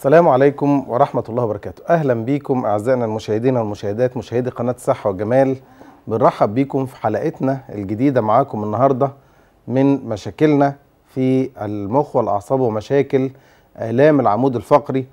السلام عليكم ورحمة الله وبركاته أهلا بكم أعزائنا المشاهدين والمشاهدات مشاهدي قناة الصحة والجمال بنرحب بكم في حلقتنا الجديدة معاكم النهاردة من مشاكلنا في المخ والأعصاب ومشاكل آلام العمود الفقري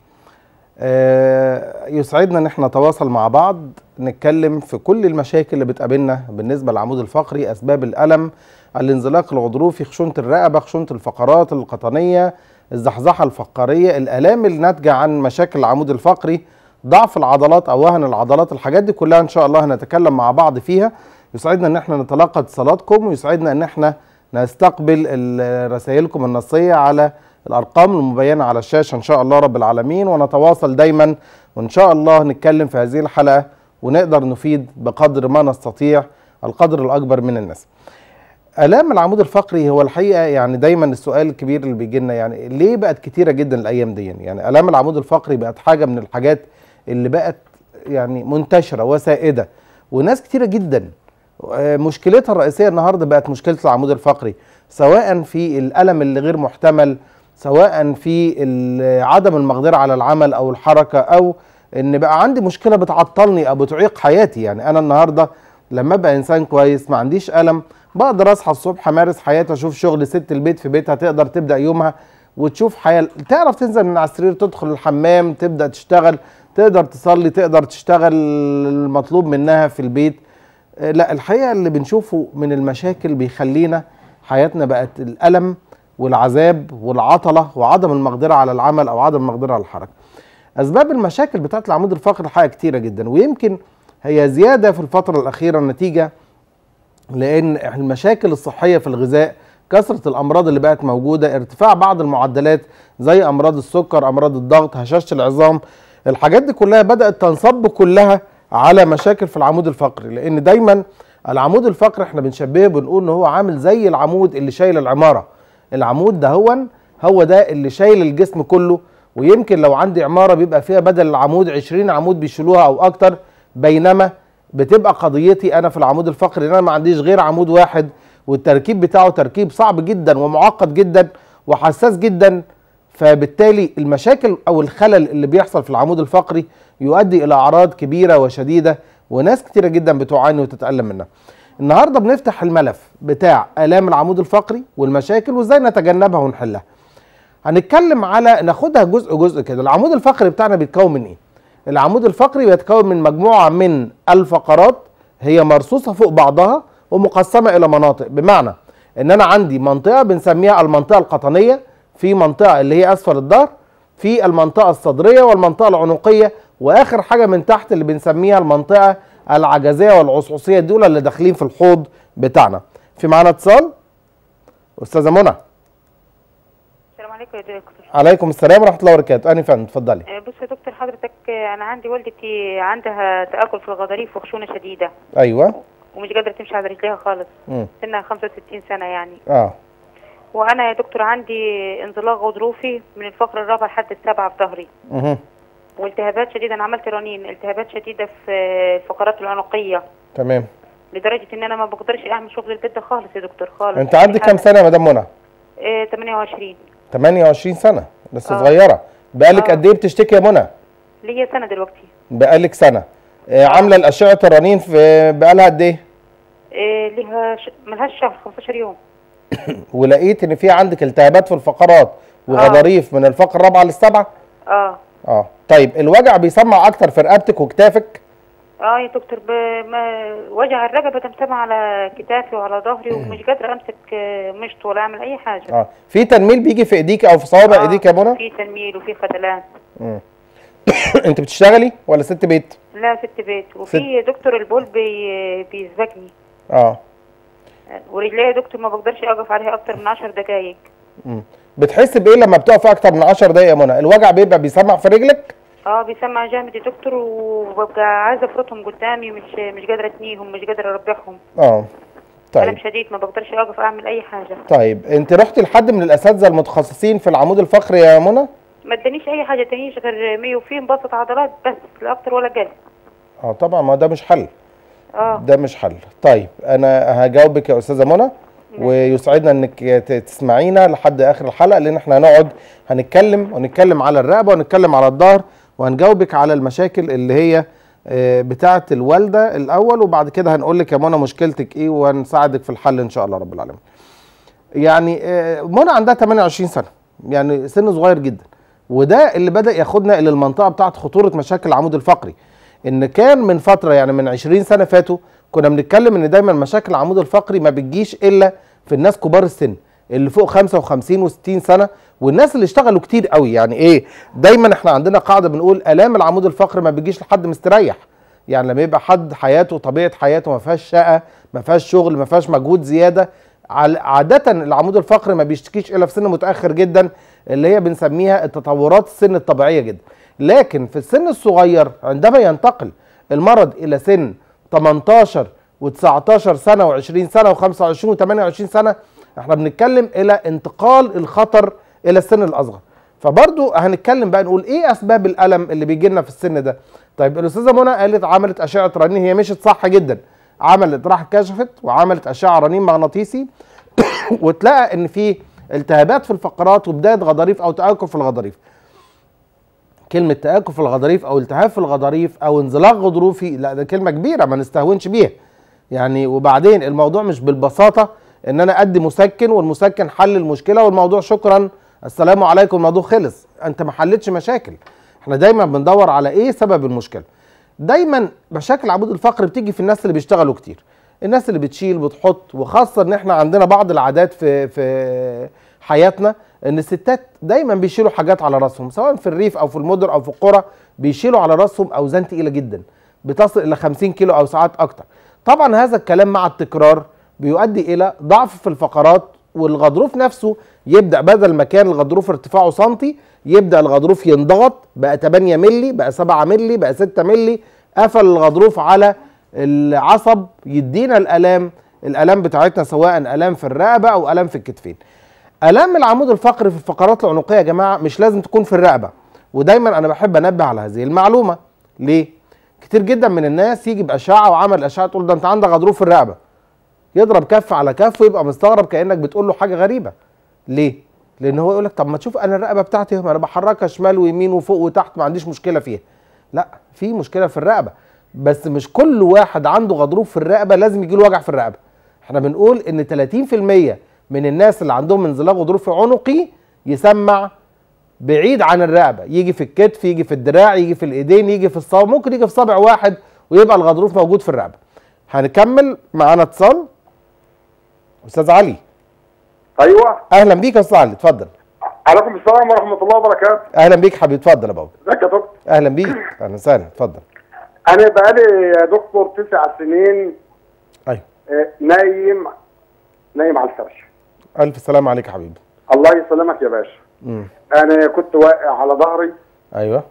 آه، يسعدنا ان احنا نتواصل مع بعض نتكلم في كل المشاكل اللي بتقابلنا بالنسبة للعمود الفقري أسباب الألم الانزلاق الغضروفي خشونة الرقبة خشونة الفقرات القطنية الزحزحة الفقرية الآلام الناتجة عن مشاكل العمود الفقري ضعف العضلات أو وهن العضلات الحاجات دي كلها إن شاء الله هنتكلم مع بعض فيها يسعدنا إن احنا نتلقى اتصالاتكم ويسعدنا إن احنا نستقبل ال- رسائلكم النصية على الأرقام المبينة على الشاشة إن شاء الله رب العالمين ونتواصل دايما وإن شاء الله نتكلم في هذه الحلقة ونقدر نفيد بقدر ما نستطيع القدر الأكبر من الناس آلام العمود الفقري هو الحقيقة يعني دايما السؤال الكبير اللي بيجي لنا يعني ليه بقت كتيرة جدا الأيام دي يعني آلام العمود الفقري بقت حاجة من الحاجات اللي بقت يعني منتشرة وسائدة وناس كتيرة جدا آه، مشكلتها الرئيسية النهاردة بقت مشكلة العمود الفقري سواء في الألم اللي غير محتمل سواء في ال- عدم المقدرة على العمل أو الحركة أو إن بقى عندي مشكلة بتعطلني أو بتعيق حياتي يعني أنا النهاردة لما ابقى انسان كويس ما عنديش الم بقدر اصحى الصبح امارس حياتي اشوف شغل ست البيت في بيتها تقدر تبدا يومها وتشوف حياه تعرف تنزل من على السرير تدخل الحمام تبدا تشتغل تقدر تصلي تقدر تشتغل المطلوب منها في البيت آه، لا الحقيقه اللي بنشوفه من المشاكل بيخلينا حياتنا بقت الالم والعذاب والعطله وعدم المقدره على العمل او عدم المقدره على الحركه اسباب المشاكل بتاعت العمود الفقري حاجه كتيره جدا ويمكن هي زياده في الفتره الاخيره نتيجه لان المشاكل الصحيه في الغذاء كثره الامراض اللي بقت موجوده ارتفاع بعض المعدلات زي امراض السكر امراض الضغط هشاشه العظام الحاجات دي كلها بدات تنصب كلها على مشاكل في العمود الفقري لان دايما العمود الفقري احنا بنشبهه بنقول ان هو عامل زي العمود اللي شايل العماره العمود ده هو هو ده اللي شايل الجسم كله ويمكن لو عندي عماره بيبقى فيها بدل العمود 20 عمود بيشيلوها او اكتر بينما بتبقى قضيتي انا في العمود الفقري ان انا ما عنديش غير عمود واحد والتركيب بتاعه تركيب صعب جدا ومعقد جدا وحساس جدا فبالتالي المشاكل او الخلل اللي بيحصل في العمود الفقري يؤدي الى اعراض كبيره وشديده وناس كتيره جدا بتعاني وتتالم منها. النهارده بنفتح الملف بتاع الام العمود الفقري والمشاكل وازاي نتجنبها ونحلها. هنتكلم على ناخدها جزء جزء كده العمود الفقري بتاعنا بيتكون من ايه العمود الفقري بيتكون من مجموعه من الفقرات هي مرصوصه فوق بعضها ومقسمه الى مناطق بمعنى ان انا عندي منطقه بنسميها المنطقه القطنيه في منطقه اللي هي اسفل الظهر في المنطقه الصدريه والمنطقه العنقيه واخر حاجه من تحت اللي بنسميها المنطقه العجزيه والعصعصيه دول اللي داخلين في الحوض بتاعنا في معانا اتصال استاذه منى السلام عليكم يا دكتور عليكم السلام ورحمه الله وبركاته انا فندم اتفضلي آه، بص يا دكتور حضرتك آه، انا عندي والدتي عندها تاكل في الغضاريف وخشونه شديده ايوه ومش قادره تمشي على رجليها خالص امم سنها 65 سنه يعني اه وانا يا دكتور عندي انزلاق غضروفي من الفقر الرابع لحد السابعه في ظهري اها والتهابات شديده انا عملت رنين التهابات شديده في آه، الفقرات العنقيه تمام لدرجه ان انا ما بقدرش اعمل شغل البيت ده خالص يا دكتور خالص انت عندك كام سنه يا مدام منى آه 28 28 سنه لسه آه. صغيره بقالك آه. قد ايه بتشتكي يا منى ليا سنه دلوقتي بقالك سنه آه عامله الاشعه الرنين في بقالها قد ايه آه ليها ش... ملهاش شهر 15 يوم ولقيت ان في عندك التهابات في الفقرات وغضاريف من الفقره الرابعه للسابعه اه اه طيب الوجع بيسمع اكتر في رقبتك وكتافك اه يا دكتور ب... ما... وجع الرقبه ده مسمع على كتافي وعلى ظهري ومش قادره امسك آه، مشط ولا اعمل اي حاجه اه في تنميل بيجي في ايديك او في صوابع آه، ايديك يا منى في تنميل وفي خدلان مم. انت بتشتغلي ولا ست بيت لا ست بيت وفي يا دكتور البول بي... بيسبقني اه ورجلي يا دكتور ما بقدرش اقف عليها اكتر من 10 دقايق مم. بتحس بايه لما بتقف اكتر من 10 دقايق يا منى الوجع بيبقى بيسمع في رجلك اه بيسمع جامد يا دكتور وببقى عايزه افرطهم قدامي مش مش قادره اتنيهم مش قادره اربحهم اه طيب الم شديد ما بقدرش اقف اعمل اي حاجه طيب انت رحتي لحد من الاساتذه المتخصصين في العمود الفقري يا منى ما ادانيش اي حاجه تانيش غير ميوفين بسط عضلات بس لا اكتر ولا اقل اه طبعا ما ده مش حل اه ده مش حل طيب انا هجاوبك يا استاذه منى ويسعدنا انك ت- تسمعينا لحد اخر الحلقه لان احنا هنقعد هنتكلم ونتكلم على الرقبه ونتكلم على الظهر وهنجاوبك على المشاكل اللي هي آه، بتاعه الوالده الاول وبعد كده هنقول لك يا منى مشكلتك ايه وهنساعدك في الحل ان شاء الله رب العالمين. يعني آه، منى عندها 28 سنه يعني سن صغير جدا وده اللي بدا ياخدنا الى المنطقه بتاعه خطوره مشاكل العمود الفقري ان كان من فتره يعني من 20 سنه فاتوا كنا بنتكلم ان دايما مشاكل العمود الفقري ما بتجيش الا في الناس كبار السن اللي فوق 55 و60 سنه والناس اللي اشتغلوا كتير قوي يعني ايه دايما احنا عندنا قاعده بنقول الام العمود الفقري ما بتجيش لحد مستريح يعني لما يبقى حد حياته طبيعه حياته ما فيهاش شقه ما فيهاش شغل ما فيهاش مجهود زياده عل- عاده العمود الفقري ما بيشتكيش الا في سن متاخر جدا اللي هي بنسميها التطورات السن الطبيعيه جدا لكن في السن الصغير عندما ينتقل المرض الى سن 18 و19 سنه و20 سنه و25 و28 سنه احنا بنتكلم الى انتقال الخطر الى السن الاصغر فبرضو هنتكلم بقى نقول ايه اسباب الالم اللي بيجي لنا في السن ده طيب الاستاذه منى قالت عملت اشعه رنين هي مشت صح جدا عملت راحت كشفت وعملت اشعه رنين مغناطيسي وتلاقى ان في التهابات في الفقرات وبدايه غضاريف او تاكل في الغضاريف كلمه تاكل في الغضاريف او التهاب في الغضاريف او انزلاق غضروفي لا ده كلمه كبيره ما نستهونش بيها يعني وبعدين الموضوع مش بالبساطه ان انا ادي مسكن والمسكن حل المشكله والموضوع شكرا السلام عليكم الموضوع خلص انت ما حلتش مشاكل احنا دايما بندور على ايه سبب المشكله دايما مشاكل العمود الفقري بتيجي في الناس اللي بيشتغلوا كتير الناس اللي بتشيل بتحط وخاصه ان احنا عندنا بعض العادات في في حياتنا ان الستات دايما بيشيلوا حاجات على راسهم سواء في الريف او في المدن او في القرى بيشيلوا على راسهم اوزان تقيله جدا بتصل الى 50 كيلو او ساعات اكتر طبعا هذا الكلام مع التكرار بيؤدي الى ضعف في الفقرات والغضروف نفسه يبدا بدل ما كان الغضروف ارتفاعه سنتي يبدا الغضروف ينضغط بقى 8 مللي بقى 7 مللي بقى 6 مللي قفل الغضروف على العصب يدينا الالام الالام بتاعتنا سواء الام في الرقبه او الام في الكتفين الام العمود الفقري في الفقرات العنقيه يا جماعه مش لازم تكون في الرقبه ودايما انا بحب انبه على هذه المعلومه ليه كتير جدا من الناس يجي باشعه وعمل اشعه تقول ده انت عندك غضروف في الرقبه يضرب كف على كف ويبقى مستغرب كانك بتقول له حاجه غريبه ليه لان هو يقول لك طب ما تشوف انا الرقبه بتاعتي ما انا بحركها شمال ويمين وفوق وتحت ما عنديش مشكله فيها لا في مشكله في الرقبه بس مش كل واحد عنده غضروف في الرقبه لازم يجي له وجع في الرقبه احنا بنقول ان 30% من الناس اللي عندهم انزلاق غضروفي عنقي يسمع بعيد عن الرقبه يجي في الكتف يجي في الدراع يجي في الايدين يجي في الصابع ممكن يجي في صابع واحد ويبقى الغضروف موجود في الرقبه هنكمل معانا اتصال استاذ علي ايوه اهلا بيك يا استاذ علي اتفضل عليكم السلام ورحمه الله وبركاته اهلا بيك حبيبي اتفضل يا بابا ازيك يا دكتور اهلا بيك اهلا وسهلا اتفضل انا بقالي يا دكتور تسع سنين ايوه آه، نايم نايم على الفرش الف سلام عليك يا حبيبي الله يسلمك يا باشا امم انا كنت واقع على ظهري ايوه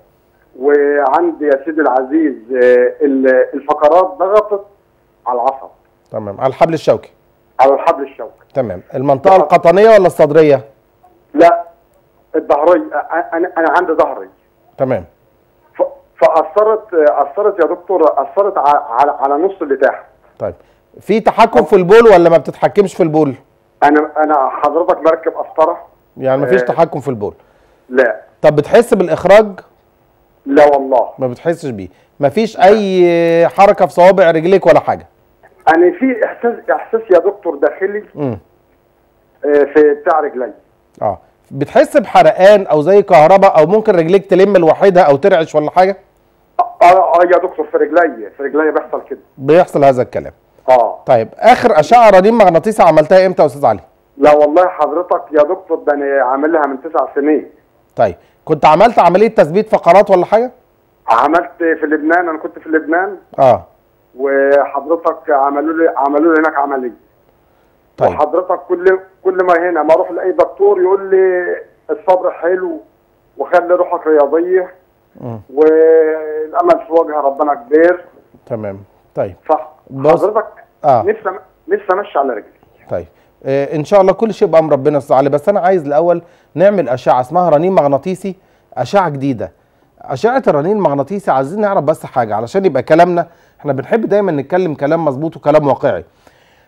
وعندي يا سيدي العزيز آه، ال- الفقرات ضغطت على العصب تمام على الحبل الشوكي على الحبل الشوكي تمام المنطقه القطنيه ولا الصدريه لا الظهري آه، انا انا عندي ظهري تمام ف- فاثرت آه، اثرت يا دكتور اثرت ع- على على نص اللي تحت طيب في تحكم في البول ولا ما بتتحكمش في البول انا انا حضرتك مركب قسطره يعني ما فيش آه. تحكم في البول لا طب بتحس بالاخراج لا والله ما بتحسش بيه ما فيش اي حركه في صوابع رجليك ولا حاجه انا في احساس احساس يا دكتور داخلي امم آه، في بتاع رجلي اه بتحس بحرقان او زي كهرباء او ممكن رجليك تلم لوحدها او ترعش ولا حاجه اه اه آه يا دكتور في رجلي في رجلي بيحصل كده بيحصل هذا الكلام اه طيب اخر اشعه رنين مغناطيسي عملتها امتى يا استاذ علي لا والله حضرتك يا دكتور ده انا عاملها من تسع سنين طيب كنت عملت عمليه تثبيت فقرات ولا حاجه عملت في لبنان انا كنت في لبنان اه وحضرتك عملوا لي عملوا لي هناك عمليه طيب وحضرتك كل كل ما هنا ما اروح لاي دكتور يقول لي الصبر حلو وخلي روحك رياضيه مم. والامل في وجه ربنا كبير تمام طيب صح بص- حضرتك اه نفسي نفسي امشي على رجلي طيب آه ان شاء الله كل شيء بامر ربنا استاذ علي بس انا عايز الاول نعمل اشعه اسمها رنين مغناطيسي اشعه جديده اشعه الرنين المغناطيسي عايزين نعرف بس حاجه علشان يبقى كلامنا احنا بنحب دايما نتكلم كلام مظبوط وكلام واقعي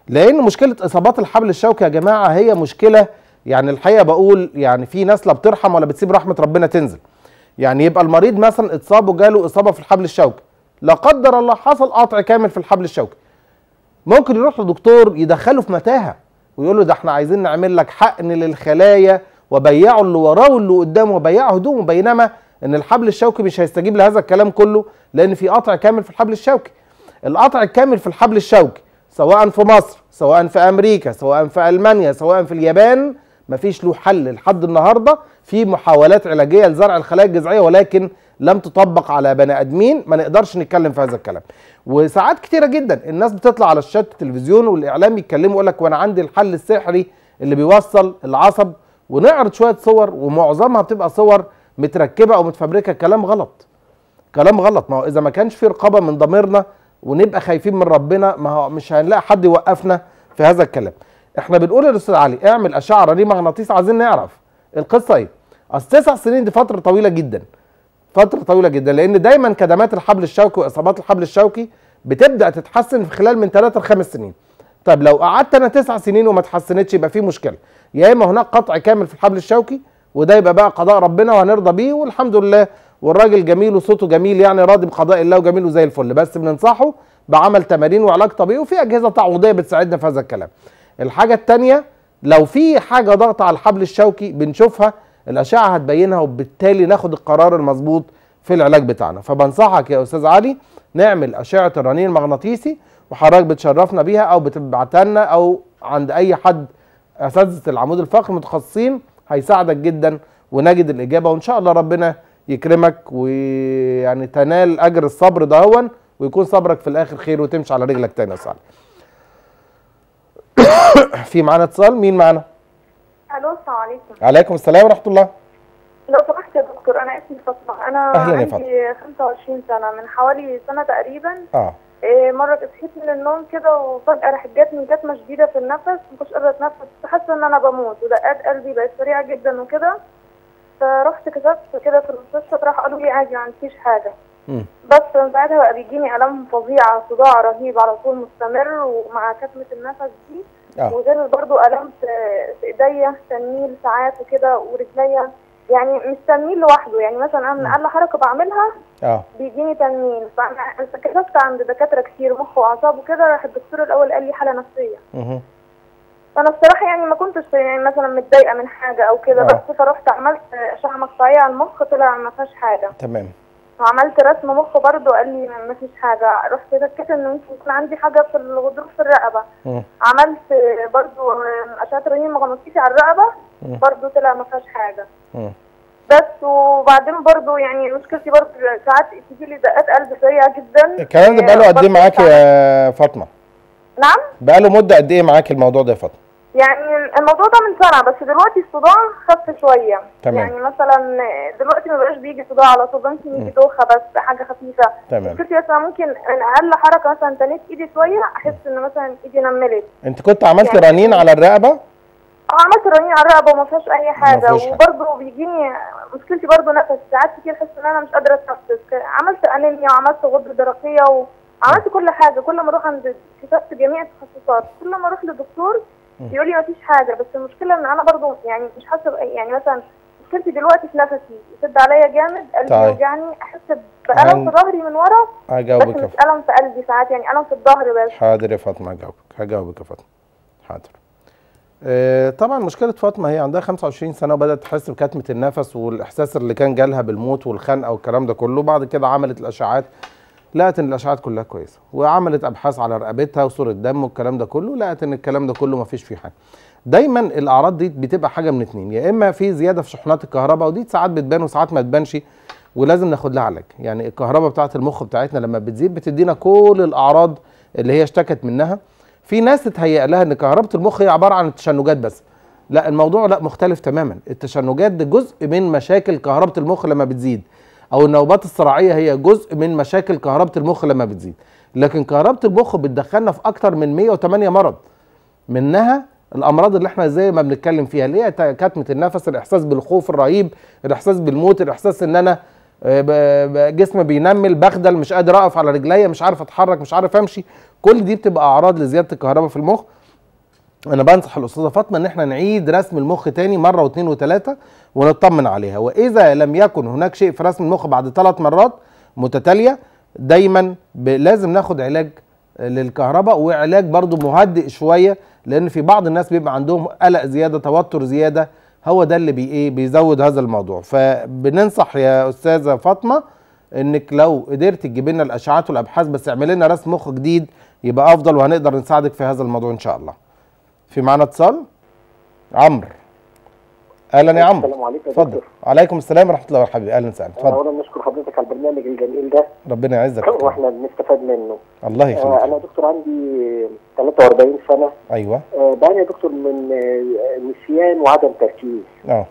لان مشكله اصابات الحبل الشوكي يا جماعه هي مشكله يعني الحقيقه بقول يعني في ناس لا بترحم ولا بتسيب رحمه ربنا تنزل يعني يبقى المريض مثلا اتصاب وجاله اصابه في الحبل الشوكي لا قدر الله حصل قطع كامل في الحبل الشوكي ممكن يروح لدكتور يدخله في متاهه ويقول له ده احنا عايزين نعمل لك حقن للخلايا وبيعه اللي وراه واللي قدامه وبيعه هدومه بينما ان الحبل الشوكي مش هيستجيب لهذا الكلام كله لان في قطع كامل في الحبل الشوكي القطع الكامل في الحبل الشوكي سواء في مصر سواء في امريكا سواء في المانيا سواء في اليابان مفيش له حل لحد النهارده في محاولات علاجيه لزرع الخلايا الجذعيه ولكن لم تطبق على بني ادمين ما نقدرش نتكلم في هذا الكلام وساعات كتيره جدا الناس بتطلع على الشات التلفزيون والاعلام يتكلموا يقول لك وانا عندي الحل السحري اللي بيوصل العصب ونعرض شويه صور ومعظمها بتبقى صور متركبه او متفبركه كلام غلط كلام غلط ما هو اذا ما كانش في رقابه من ضميرنا ونبقى خايفين من ربنا ما هو مش هنلاقي حد يوقفنا في هذا الكلام احنا بنقول للاستاذ علي اعمل اشعه رنين مغناطيسي عايزين نعرف القصه ايه اصل تسع سنين دي فتره طويله جدا فتره طويله جدا لان دايما كدمات الحبل الشوكي واصابات الحبل الشوكي بتبدا تتحسن في خلال من 3 ل 5 سنين طب لو قعدت انا تسع سنين وما اتحسنتش يبقى في مشكله يا اما هناك قطع كامل في الحبل الشوكي وده يبقى بقى قضاء ربنا وهنرضى بيه والحمد لله والراجل جميل وصوته جميل يعني راضي بقضاء الله وجميل وزي الفل بس بننصحه بعمل تمارين وعلاج طبيعي وفي اجهزه تعويضيه بتساعدنا في هذا الكلام. الحاجه الثانيه لو في حاجه ضغط على الحبل الشوكي بنشوفها الاشعه هتبينها وبالتالي ناخد القرار المظبوط في العلاج بتاعنا فبنصحك يا استاذ علي نعمل اشعه الرنين المغناطيسي وحضرتك بتشرفنا بيها او بتبعتها لنا او عند اي حد اساتذه العمود الفقري متخصصين هيساعدك جدا ونجد الاجابه وان شاء الله ربنا يكرمك ويعني تنال اجر الصبر دهون ويكون صبرك في الاخر خير وتمشي على رجلك تاني يا استاذ علي في معانا اتصال مين معانا الو السلام عليكم عليكم السلام ورحمه الله لو سمحت يا دكتور انا اسمي فاطمه انا أهلاً يا عندي 25 سنه من حوالي سنه تقريبا اه إيه، مره صحيت من النوم كده وفجاه راحت جاتني كتمه شديده في النفس ما كنتش قادره اتنفس كنت حاسه ان انا بموت ودقات قلبي بقت سريعه جدا وكده فرحت كشفت كده في المستشفى راح قالوا لي عادي ما عندكيش حاجه مم. بس من ساعتها بقى بيجيني الام فظيعه صداع رهيب على طول مستمر ومع كتمه النفس دي اه وغير برضو الام في في ايديا تنميل ساعات وكده ورجليا يعني مش تنميل لوحده يعني مثلا انا من اقل حركه بعملها اه بيجيني تنميل فانا كشفت عند دكاتره كتير مخ واعصاب وكده راح الدكتور الاول قال لي حاله نفسيه مهم. فانا بصراحه يعني ما كنتش يعني مثلا متضايقه من حاجه او كده آه. بس فرحت عملت اشعه مقطعيه على المخ طلع ما فيهاش حاجه تمام وعملت رسم مخ برضه قال لي ما فيش حاجه رحت شكيت ان ممكن يكون عندي حاجه في الغضروف في الرقبه مم. عملت برضو اشعه رنين مغناطيسي على الرقبه مم. برضو طلع ما فيهاش حاجه مم. بس وبعدين برضو يعني مشكلتي برضو ساعات تيجي لي دقات قلب سريعه جدا الكلام ده بقاله قد ايه برضو معاك ساعات- يا فاطمه نعم بقاله مده قد ايه معاك الموضوع ده يا فاطمه يعني الموضوع ده من سنه بس دلوقتي الصداع خف شويه تمام. يعني مثلا دلوقتي ما بقاش بيجي صداع على طول ممكن يجي دوخه بس حاجه خفيفه تمام مشكلتي بس أنا ممكن من اقل حركه مثلا تنيت ايدي شويه احس ان مثلا ايدي نملت انت كنت عملت يعني- رنين على الرقبه عملت رنين على الرقبه وما فيهاش اي حاجه فيهوش حاجة. وبرضه بيجيني مشكلتي برضه نفس ساعات كتير احس ان انا مش قادره اتنفس عملت انيميا وعملت غده درقيه وعملت كل حاجه كل ما اروح عند كتبت جميع التخصصات كل ما اروح لدكتور يقول لي ما فيش حاجه بس المشكله ان انا برضه يعني مش حاسه بأي يعني مثلا مشكلتي دلوقتي في نفسي يسد عليا جامد قلبي طيب. يوجعني احس بالم عن- في ظهري من ورا بس هجاوبك يا مش الم في قلبي ساعات يعني الم في الظهر بس حاضر يا فاطمه هجاوبك هجاوبك يا فاطمه حاضر آه، طبعا مشكله فاطمه هي عندها 25 سنه وبدات تحس بكتمه النفس والاحساس اللي كان جالها بالموت والخنقه والكلام ده كله بعد كده عملت الاشعاعات لقت ان الاشعاعات كلها كويسه وعملت ابحاث على رقبتها وصوره دم والكلام ده كله لقت ان الكلام ده كله ما فيش فيه حاجه دايما الاعراض دي بتبقى حاجه من اتنين يا اما في زياده في شحنات الكهرباء ودي ساعات بتبان وساعات ما تبانش ولازم ناخد لها علاج يعني الكهرباء بتاعه المخ بتاعتنا لما بتزيد بتدينا كل الاعراض اللي هي اشتكت منها في ناس تتهيأ لها ان كهرباء المخ هي عباره عن التشنجات بس لا الموضوع لا مختلف تماما التشنجات ده جزء من مشاكل كهرباء المخ لما بتزيد او النوبات الصرعيه هي جزء من مشاكل كهرباء المخ لما بتزيد لكن كهرباء المخ بتدخلنا في اكتر من 108 مرض منها الامراض اللي احنا زي ما بنتكلم فيها اللي هي تا- كتمه النفس الاحساس بالخوف الرهيب الاحساس بالموت الاحساس ان انا آه، ب- ب- جسمي بينمل بخدل مش قادر اقف على رجليا مش عارف اتحرك مش عارف امشي كل دي بتبقى اعراض لزياده الكهرباء في المخ انا بنصح الاستاذه فاطمه ان احنا نعيد رسم المخ تاني مره واثنين وثلاثه ونطمن عليها واذا لم يكن هناك شيء في رسم المخ بعد ثلاث مرات متتاليه دايما ب- لازم ناخد علاج للكهرباء وعلاج برضو مهدئ شويه لان في بعض الناس بيبقى عندهم قلق زياده توتر زياده هو ده اللي بي ايه بيزود هذا الموضوع فبننصح يا استاذه فاطمه انك لو قدرت تجيب لنا الاشعاعات والابحاث بس اعمل لنا رسم مخ جديد يبقى افضل وهنقدر نساعدك في هذا الموضوع ان شاء الله في معانا اتصال عمرو اهلا يا عمرو السلام عليكم يا اتفضل دكتور. عليكم السلام ورحمه الله وبركاته اهلا وسهلا اتفضل اولا نشكر حضرتك على البرنامج الجميل ده ربنا يعزك واحنا بنستفاد منه الله آه يخليك انا دكتور عندي 43 سنه ايوه آه بعاني يا دكتور من آه نسيان وعدم تركيز اه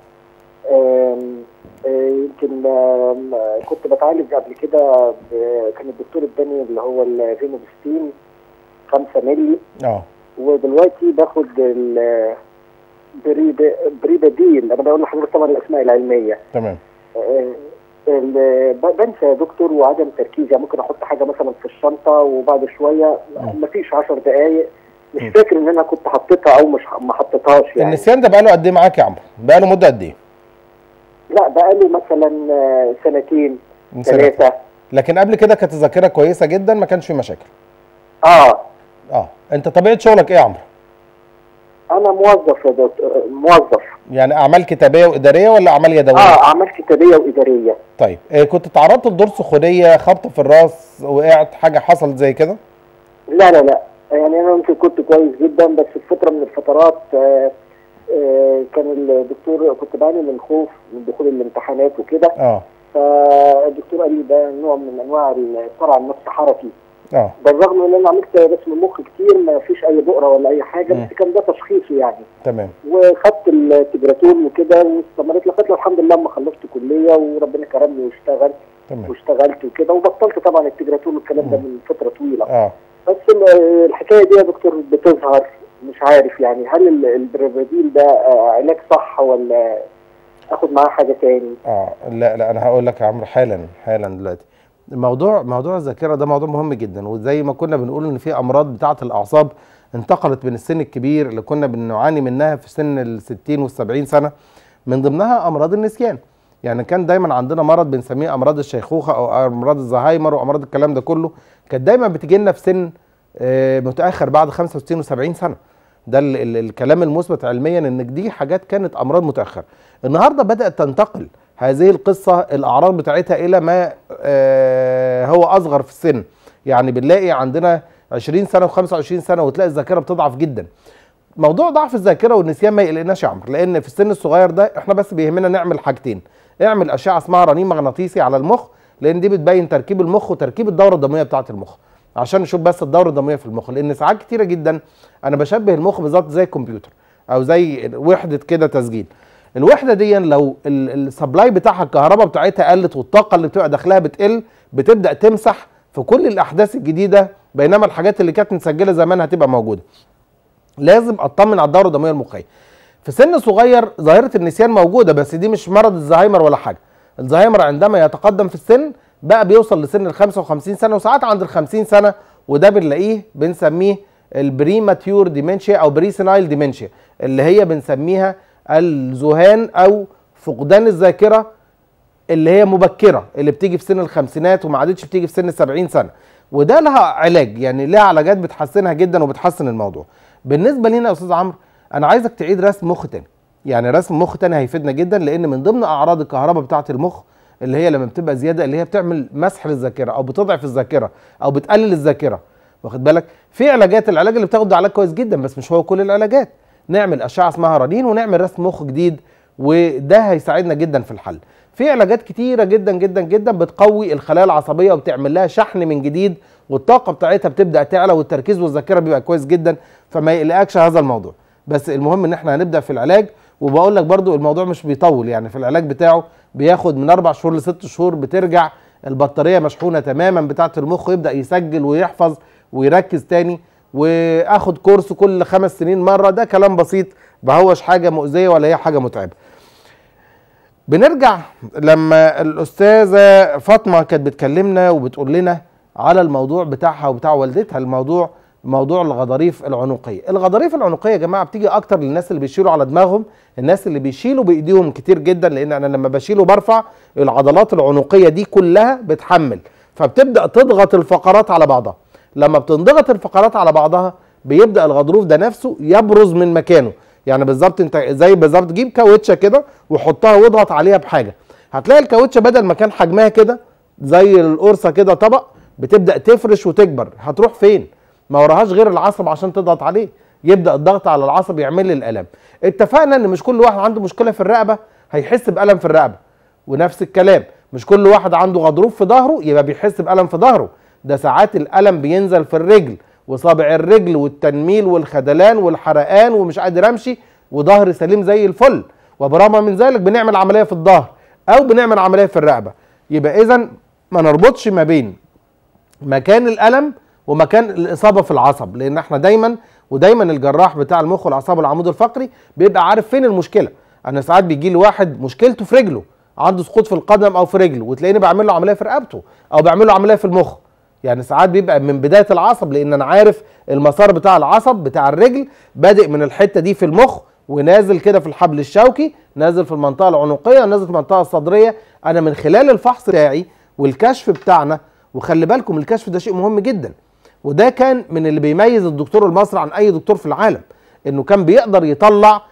آم، آه، يمكن آم، آه، كنت بتعالج قبل كده ب- كان الدكتور اداني اللي هو الفينوبستين 5 مللي اه ودلوقتي باخد ال بريب- بريباديل انا بقول لحضرتك طبعا الاسماء العلميه تمام آه، ال- ب- بنسى يا دكتور وعدم تركيز يعني ممكن احط حاجه مثلا في الشنطه وبعد شويه مم. مفيش 10 دقائق مش مم. فاكر ان انا كنت حطيتها او مش ما حطيتهاش يعني النسيان ده بقاله قد ايه معاك يا عمرو بقاله مده قد ايه لا بقاله مثلا آه، سنتين من سنة ثلاثه لكن قبل كده كانت الذاكره كويسه جدا ما كانش في مشاكل اه اه انت طبيعه شغلك ايه يا عمرو انا موظف يا دكتور آه، موظف يعني اعمال كتابيه واداريه ولا اعمال يدويه اه اعمال كتابيه واداريه طيب إيه كنت تعرضت لدور سخونيه خبط في الراس وقعت حاجه حصلت زي كده لا لا لا يعني انا يمكن كنت كويس جدا بس في فتره من الفترات آه آه كان الدكتور كنت بعاني من خوف من دخول الامتحانات وكده اه فالدكتور قال لي ده نوع من انواع الصرع النفس حركي اه بالرغم ان انا عملت رسم مخ كتير ما فيش اي بؤره ولا اي حاجه مم. بس كان ده تشخيصه يعني تمام وخدت التجراتون وكده واستمريت لغايه الحمد لله لما خلصت كليه وربنا كرمني واشتغل تمام واشتغلت وكده وبطلت طبعا التجراتون والكلام ده مم. من فتره طويله اه بس ال- الحكايه دي يا دكتور بتظهر مش عارف يعني هل ال- البريفاديل ده آه، علاج صح ولا اخد معاه حاجه تاني اه لا لا انا هقول لك يا عمرو حالا حالا دلوقتي موضوع موضوع الذاكره ده موضوع مهم جدا وزي ما كنا بنقول ان في امراض بتاعه الاعصاب انتقلت من السن الكبير اللي كنا بنعاني منها في سن ال 60 وال 70 سنه من ضمنها امراض النسيان يعني كان دايما عندنا مرض بنسميه امراض الشيخوخه او امراض الزهايمر وامراض الكلام ده كله كانت دايما بتجي لنا في سن آه، متاخر بعد 65 و70 سنه ده ال ال الكلام المثبت علميا ان دي حاجات كانت امراض متاخره النهارده بدات تنتقل هذه القصه الاعراض بتاعتها الى ما آه، هو اصغر في السن يعني بنلاقي عندنا 20 سنه و25 سنه وتلاقي الذاكره بتضعف جدا موضوع ضعف الذاكره والنسيان ما يقلقناش يا عمرو لان في السن الصغير ده احنا بس بيهمنا نعمل حاجتين اعمل اشعه اسمها رنين مغناطيسي على المخ لان دي بتبين تركيب المخ وتركيب الدوره الدمويه بتاعه المخ عشان نشوف بس الدوره الدمويه في المخ لان ساعات كتيره جدا انا بشبه المخ بالظبط زي الكمبيوتر او زي وحده كده تسجيل الوحده دي لو السبلاي بتاعها الكهرباء بتاعتها قلت والطاقه اللي بتبقى داخلها بتقل بتبدا تمسح في كل الاحداث الجديده بينما الحاجات اللي كانت متسجله زمان هتبقى موجوده لازم اطمن على الدوره الدمويه المخيه في سن صغير ظاهره النسيان موجوده بس دي مش مرض الزهايمر ولا حاجه الزهايمر عندما يتقدم في السن بقى بيوصل لسن ال 55 سنه وساعات عند ال 50 سنه وده بنلاقيه بنسميه البريماتيور ديمنشيا او بريسينايل ديمنشيا اللي هي بنسميها الذهان او فقدان الذاكره اللي هي مبكره اللي بتيجي في سن الخمسينات وما عادتش بتيجي في سن ال 70 سنه وده لها علاج يعني لها علاجات بتحسنها جدا وبتحسن الموضوع بالنسبه لينا يا استاذ عمرو انا عايزك تعيد رسم مخ تاني يعني رسم مخ تاني هيفيدنا جدا لان من ضمن اعراض الكهرباء بتاعه المخ اللي هي لما بتبقى زياده اللي هي بتعمل مسح للذاكره او بتضعف الذاكره او بتقلل الذاكره واخد بالك في علاجات العلاج اللي بتاخد ده علاج كويس جدا بس مش هو كل العلاجات نعمل اشعه اسمها رنين ونعمل رسم مخ جديد وده هيساعدنا جدا في الحل في علاجات كتيره جدا جدا جدا بتقوي الخلايا العصبيه وبتعمل لها شحن من جديد والطاقه بتاعتها بتبدا تعلى والتركيز والذاكره بيبقى كويس جدا فما يقلقكش هذا الموضوع بس المهم ان احنا هنبدا في العلاج وبقول لك برضو الموضوع مش بيطول يعني في العلاج بتاعه بياخد من اربع شهور لست شهور بترجع البطاريه مشحونه تماما بتاعه المخ يبدا يسجل ويحفظ ويركز تاني واخد كورس كل خمس سنين مره ده كلام بسيط ما هوش حاجه مؤذيه ولا هي حاجه متعبه بنرجع لما الاستاذه فاطمه كانت بتكلمنا وبتقول لنا على الموضوع بتاعها وبتاع والدتها الموضوع موضوع الغضاريف العنقيه الغضاريف العنقيه يا جماعه بتيجي اكتر للناس اللي بيشيلوا على دماغهم الناس اللي بيشيلوا بايديهم كتير جدا لان انا لما بشيل وبرفع العضلات العنقيه دي كلها بتحمل فبتبدا تضغط الفقرات على بعضها لما بتنضغط الفقرات على بعضها بيبدا الغضروف ده نفسه يبرز من مكانه يعني بالظبط انت زي بالظبط جيب كاوتشه كده وحطها واضغط عليها بحاجه هتلاقي الكاوتشه بدل ما كان حجمها كده زي القرصه كده طبق بتبدا تفرش وتكبر هتروح فين ما وراهاش غير العصب عشان تضغط عليه يبدا الضغط على العصب يعمل لي الالم اتفقنا ان مش كل واحد عنده مشكله في الرقبه هيحس بالم في الرقبه ونفس الكلام مش كل واحد عنده غضروف في ظهره يبقى بيحس بالم في ظهره ده ساعات الالم بينزل في الرجل وصابع الرجل والتنميل والخدلان والحرقان ومش قادر امشي وظهري سليم زي الفل وبرغم من ذلك بنعمل عمليه في الظهر او بنعمل عمليه في الرقبه يبقى اذا ما نربطش ما بين مكان الالم ومكان الاصابه في العصب لان احنا دايما ودايما الجراح بتاع المخ والاعصاب والعمود الفقري بيبقى عارف فين المشكله انا ساعات بيجي لي واحد مشكلته في رجله عنده سقوط في القدم او في رجله وتلاقيني بعمل له عمليه في رقبته او بعمل له عمليه في المخ يعني ساعات بيبقى من بدايه العصب لان انا عارف المسار بتاع العصب بتاع الرجل بادئ من الحته دي في المخ ونازل كده في الحبل الشوكي نازل في المنطقه العنقيه نازل في المنطقه الصدريه انا من خلال الفحص بتاعي والكشف بتاعنا وخلي بالكم الكشف ده شيء مهم جدا وده كان من اللي بيميز الدكتور المصري عن اي دكتور في العالم انه كان بيقدر يطلع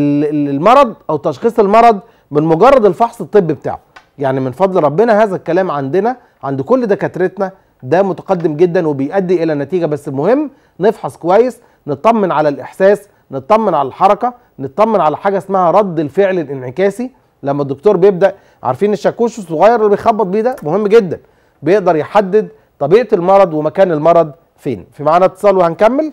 المرض او تشخيص المرض من مجرد الفحص الطبي بتاعه يعني من فضل ربنا هذا الكلام عندنا عند كل دكاترتنا ده متقدم جدا وبيؤدي الى نتيجه بس المهم نفحص كويس نطمن على الاحساس نطمن على الحركه نطمن على حاجه اسمها رد الفعل الانعكاسي لما الدكتور بيبدا عارفين الشاكوش الصغير اللي بيخبط بيه ده مهم جدا بيقدر يحدد طبيعه المرض ومكان المرض فين في معانا اتصال وهنكمل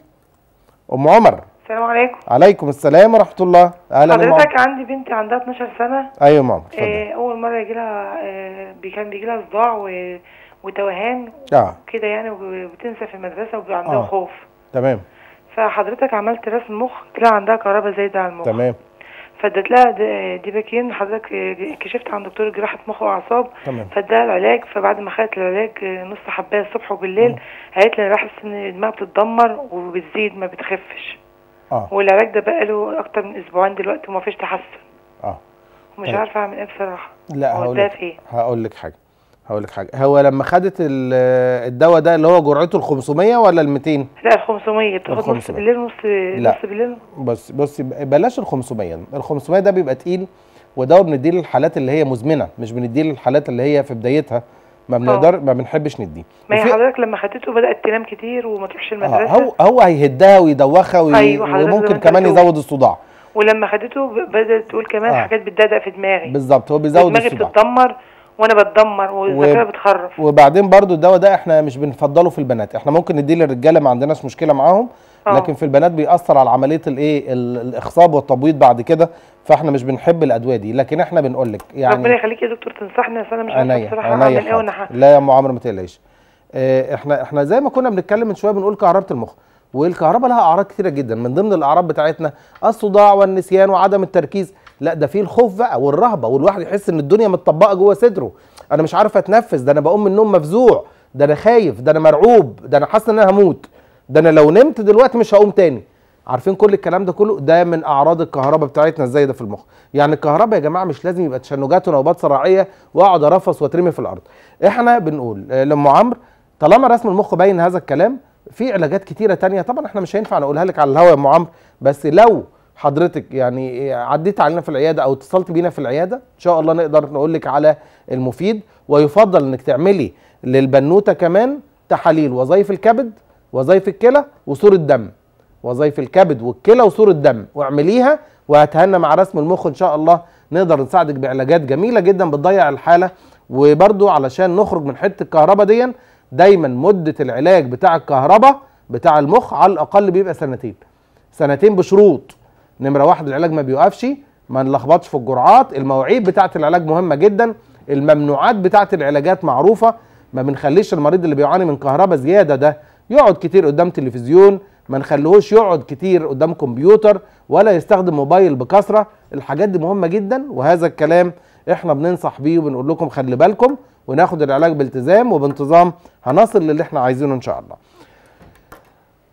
ام عمر السلام عليكم عليكم السلام ورحمه الله اهلا أم عمر. حضرتك عندي بنتي عندها 12 سنه ايوه يا ماما اتفضل آه اول مره يجي لها آه بي- كان بيجي لها صداع و- وتوهان اه كده يعني وبتنسى في المدرسه وبيبقى عندها آه. خوف تمام فحضرتك عملت رسم مخ طلع عندها كهرباء زايده على المخ تمام فاديت لها د- ديباكين حضرتك آه، كشفت عند دكتور جراحه مخ واعصاب تمام فاداها العلاج فبعد ما خدت العلاج آه، نص حبايه الصبح وبالليل قالت لي انا بحس ان دماغها بتتدمر وبتزيد ما بتخفش اه والعلاج ده بقاله اكتر من اسبوعين دلوقتي وما فيش تحسن اه ومش طيب. عارفه اعمل ايه بصراحه لا هو هقول ده لك في ايه هقول لك حاجه هقول لك حاجه هو لما خدت ال- الدواء ده اللي هو جرعته ال 500 ولا ال 200 لا ال 500 بتاخد نص 500. بالليل ونص لا. نص بالليل بس بص بلاش ال 500 ال 500 ده بيبقى تقيل ودواء بنديه للحالات اللي هي مزمنه مش بنديه للحالات اللي هي في بدايتها ما بنقدر ما بنحبش نديه ما هي وفي- حضرتك لما خدته بدات تنام كتير وما تروحش آه المدرسه هو هو هيهدها ويدوخها وي... أيوة، حضرتك زي وممكن ما أنت كمان بتقول. يزود الصداع ولما خدته ب- بدات تقول كمان آه. حاجات بتدقدق في دماغي بالظبط هو بيزود دماغي الصداع بتتدمر وانا بتدمر والذاكره بتخرف وبعدين برضو الدواء ده احنا مش بنفضله في البنات احنا ممكن نديه للرجاله ما عندناش مشكله معاهم آه. لكن في البنات بيأثر على عمليه الايه ال- الاخصاب والتبويض بعد كده فاحنا مش بنحب الادويه دي لكن احنا بنقول لك ربنا يعني يخليك يا دكتور تنصحني اصل انا مش عارفه عينيا بصراحه عينيا اعمل ايه وانا حاضر. ح- لا يا ام عمرو ما تقلقيش اه، احنا احنا زي ما كنا بنتكلم من شويه بنقول كهربه المخ والكهرباء لها اعراض كتيره جدا من ضمن الاعراض بتاعتنا الصداع والنسيان وعدم التركيز لا ده فيه الخوف بقى والرهبه والواحد يحس ان الدنيا متطبقه جوه صدره انا مش عارف اتنفس ده انا بقوم من النوم مفزوع ده انا خايف ده انا مرعوب ده انا حاسس ان انا هموت ده انا لو نمت دلوقتي مش هقوم تاني عارفين كل الكلام ده كله ده من اعراض الكهرباء بتاعتنا الزايده في المخ يعني الكهرباء يا جماعه مش لازم يبقى تشنجات ونوبات صراعيه واقعد ارفص واترمي في الارض احنا بنقول آه، لام عمرو طالما رسم المخ باين هذا الكلام في علاجات كتيره تانية طبعا احنا مش هينفع نقولها لك على الهوا يا ام عمرو بس لو حضرتك يعني عديت علينا في العياده او اتصلت بينا في العياده ان شاء الله نقدر نقول لك على المفيد ويفضل انك تعملي للبنوته كمان تحاليل وظائف الكبد وظائف الكلى وصوره دم وظائف الكبد والكلى وصوره دم واعمليها وهتهنى مع رسم المخ ان شاء الله نقدر نساعدك بعلاجات جميله جدا بتضيع الحاله وبرده علشان نخرج من حته الكهرباء دي دايما مده العلاج بتاع الكهرباء بتاع المخ على الاقل بيبقى سنتين سنتين بشروط نمره واحد العلاج ما بيوقفش ما نلخبطش في الجرعات المواعيد بتاعه العلاج مهمه جدا الممنوعات بتاعه العلاجات معروفه ما بنخليش المريض اللي بيعاني من كهرباء زياده ده يقعد كتير قدام تلفزيون ما نخليهوش يقعد كتير قدام كمبيوتر ولا يستخدم موبايل بكثره الحاجات دي مهمه جدا وهذا الكلام احنا بننصح بيه وبنقول لكم خلي بالكم وناخد العلاج بالتزام وبانتظام هنصل للي احنا عايزينه ان شاء الله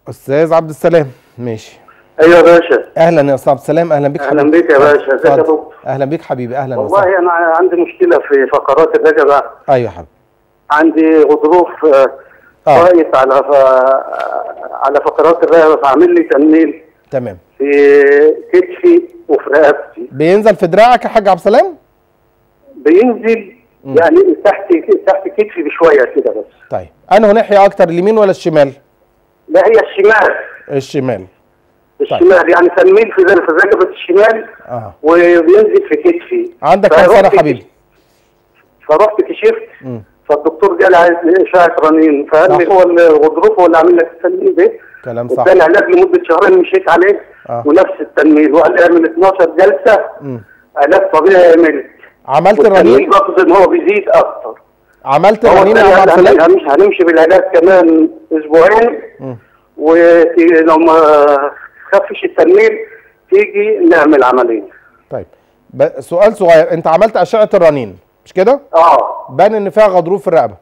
استاذ عبد السلام ماشي ايوه يا باشا اهلا يا استاذ عبد السلام اهلا بيك اهلا حبيبي. بيك يا باشا ازيك يا اتفضل. دكتور اهلا بيك حبيبي اهلا وسهلا والله انا عندي مشكله في فقرات الرقبه ايوه يا حبيبي عندي غضروف آه، اه كويس على ف... على فقرات الرقبه فعامل لي تنميل تمام في كتفي وفي رقبتي بينزل في دراعك يا حاج عبد السلام بينزل مم. يعني تحت تحت كتفي بشويه كده بس طيب انه ناحيه اكتر اليمين ولا الشمال لا هي الشمال الشمال الشمال يعني تنميل في في رقبه الشمال اه وبينزل في كتفي عندك كام فرحت سنه حبيبي فرحت كشفت مم. فالدكتور قال عايز اشعه رنين فقال لي صح. هو الغضروف هو اللي عامل لك التنميل ده كلام صح اداني علاج لمده شهرين مشيت عليه آه. ونفس التنميل وقال لي اعمل 12 جلسه مم. علاج طبيعي عملت عملت والتنميل الرنين باخد ان هو بيزيد اكتر عملت هو الرنين يا التاني عبد قال السلام هنمشي هنمشي بالعلاج كمان اسبوعين مم. ولو ما خفش التنميل تيجي نعمل عمليه طيب ب- سؤال صغير انت عملت اشعه الرنين مش كده اه بان ان فيها غضروف في الرقبه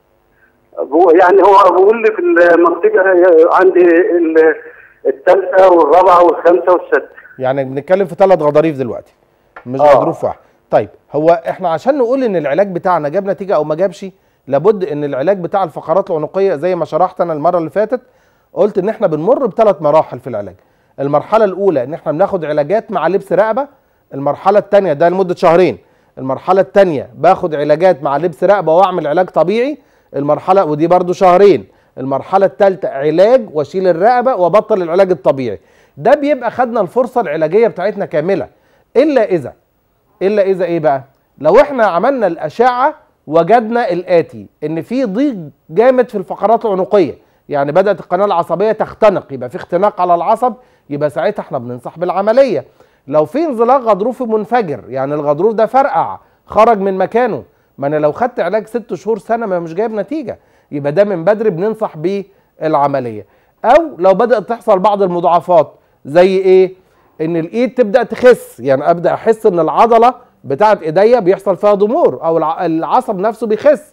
هو يعني هو بيقول لي في المنطقه عندي ال- الثالثه والرابعه والخامسه والسادسه يعني بنتكلم في ثلاث غضاريف دلوقتي مش آه. غضروف واحد طيب هو احنا عشان نقول ان العلاج بتاعنا جاب نتيجه او ما جابش لابد ان العلاج بتاع الفقرات العنقيه زي ما شرحت انا المره اللي فاتت قلت ان احنا بنمر بثلاث مراحل في العلاج المرحله الاولى ان احنا بناخد علاجات مع لبس رقبه المرحله الثانيه ده لمده شهرين المرحله الثانيه باخد علاجات مع لبس رقبه واعمل علاج طبيعي المرحله ودي برضو شهرين المرحله الثالثه علاج واشيل الرقبه وابطل العلاج الطبيعي ده بيبقى خدنا الفرصه العلاجيه بتاعتنا كامله الا اذا الا اذا ايه بقى لو احنا عملنا الاشعه وجدنا الاتي ان في ضيق جامد في الفقرات العنقيه يعني بدات القناه العصبيه تختنق يبقى في اختناق على العصب يبقى ساعتها احنا بننصح بالعمليه لو في انزلاق غضروفي منفجر يعني الغضروف ده فرقع خرج من مكانه ما انا لو خدت علاج ست شهور سنه ما مش جايب نتيجه يبقى ده من بدري بننصح بالعمليه او لو بدات تحصل بعض المضاعفات زي ايه ان الايد تبدا تخس يعني ابدا احس ان العضله بتاعت ايديا بيحصل فيها ضمور او الع- العصب نفسه بيخس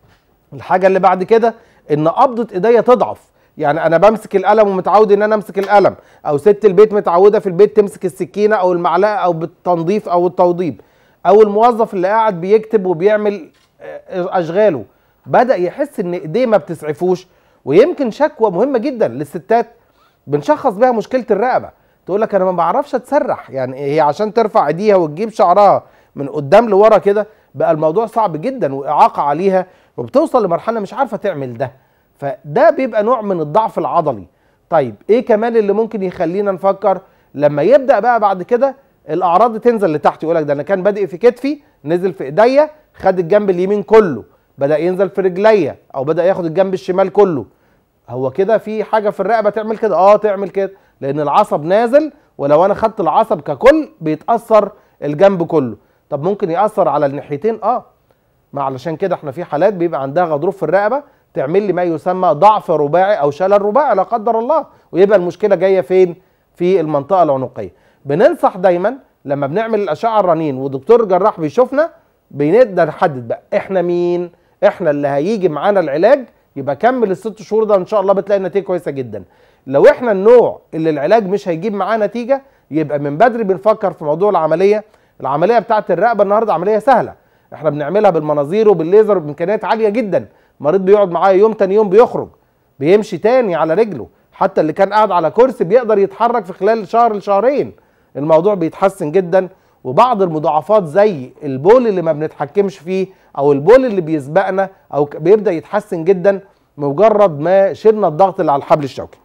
الحاجه اللي بعد كده ان قبضه ايديا تضعف يعني انا بمسك القلم ومتعود ان انا امسك القلم او ست البيت متعوده في البيت تمسك السكينه او المعلقه او بالتنظيف او التوضيب او الموظف اللي قاعد بيكتب وبيعمل آه، اشغاله بدا يحس ان ايديه ما بتسعفوش ويمكن شكوى مهمه جدا للستات بنشخص بيها مشكله الرقبه تقول لك انا ما بعرفش اتسرح يعني هي عشان ترفع ايديها وتجيب شعرها من قدام لورا كده بقى الموضوع صعب جدا واعاقه عليها وبتوصل لمرحله مش عارفه تعمل ده فده بيبقى نوع من الضعف العضلي طيب ايه كمان اللي ممكن يخلينا نفكر لما يبدا بقى بعد كده الاعراض دي تنزل لتحت يقول لك ده انا كان بادئ في كتفي نزل في ايديا خد الجنب اليمين كله بدا ينزل في رجليا او بدا ياخد الجنب الشمال كله هو كده في حاجه في الرقبه تعمل كده اه تعمل كده لان العصب نازل ولو انا خدت العصب ككل بيتاثر الجنب كله طب ممكن ياثر على الناحيتين اه ما علشان كده احنا في حالات بيبقى عندها غضروف في الرقبه تعمل لي ما يسمى ضعف رباعي او شلل رباعي لا قدر الله ويبقى المشكله جايه فين في المنطقه العنقيه بننصح دايما لما بنعمل الاشعه الرنين ودكتور جراح بيشوفنا بنقدر نحدد بقى احنا مين احنا اللي هيجي معانا العلاج يبقى كمل الست شهور ده ان شاء الله بتلاقي نتيجه كويسه جدا لو احنا النوع اللي العلاج مش هيجيب معاه نتيجه يبقى من بدري بنفكر في موضوع العمليه العمليه بتاعت الرقبه النهارده عمليه سهله احنا بنعملها بالمناظير وبالليزر بامكانيات عاليه جدا المريض بيقعد معايا يوم تاني يوم بيخرج بيمشي تاني على رجله حتى اللي كان قاعد على كرسي بيقدر يتحرك في خلال شهر لشهرين الموضوع بيتحسن جدا وبعض المضاعفات زي البول اللي ما بنتحكمش فيه او البول اللي بيسبقنا او ك- بيبدا يتحسن جدا مجرد ما شلنا الضغط اللي على الحبل الشوكي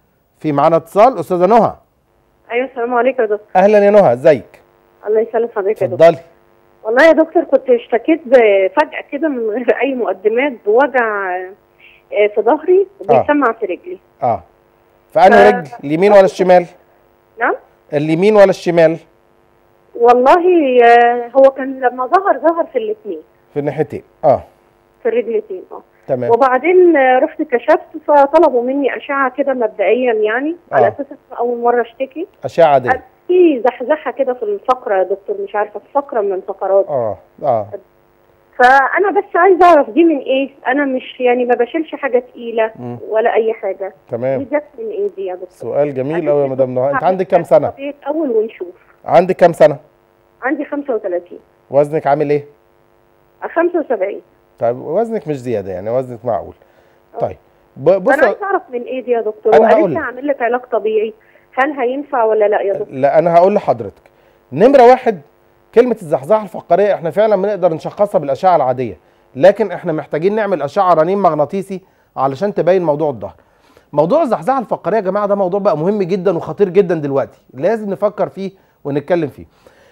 في معانا اتصال استاذه نهى ايوه السلام عليكم يا دكتور اهلا يا نهى ازيك الله يسلم حضرتك يا دكتور اتفضلي والله يا دكتور كنت اشتكيت ب- فجأة كده من غير أي مقدمات بوجع آه، في ظهري وبيسمع في رجلي اه فانهي آه. رجل اليمين ولا الشمال نعم اليمين ولا الشمال والله آه، هو كان لما ظهر ظهر في الاثنين في الناحيتين اه في الرجلتين اه تمام وبعدين آه، رحت كشفت فطلبوا مني أشعة كده مبدئيا يعني على آه. أساس إن أول مرة أشتكي اشعه عاديه في زحزحة كده في الفقرة يا دكتور مش عارفة في فقرة من فقرات اه اه فانا بس عايزه اعرف دي من ايه انا مش يعني ما بشيلش حاجه تقيله مم. ولا اي حاجه دي تمام جت من ايه دي يا دكتور سؤال جميل قوي يا مدام نهى انت عندك كام سنه طبيعة اول ونشوف عندك كام سنه عندي 35 وزنك عامل ايه 75 طيب وزنك مش زياده يعني وزنك معقول طيب ب- بص انا عايزه اعرف من ايه دي يا دكتور أنا وقالت هقول لي لك. اعمل لك علاج طبيعي هل هينفع ولا لا يا دكتور لا انا هقول لحضرتك نمره واحد كلمه الزحزحه الفقريه احنا فعلا بنقدر نشخصها بالاشعه العاديه لكن احنا محتاجين نعمل اشعه رنين مغناطيسي علشان تبين موضوع الظهر موضوع الزحزحه الفقريه يا جماعه ده موضوع بقى مهم جدا وخطير جدا دلوقتي لازم نفكر فيه ونتكلم فيه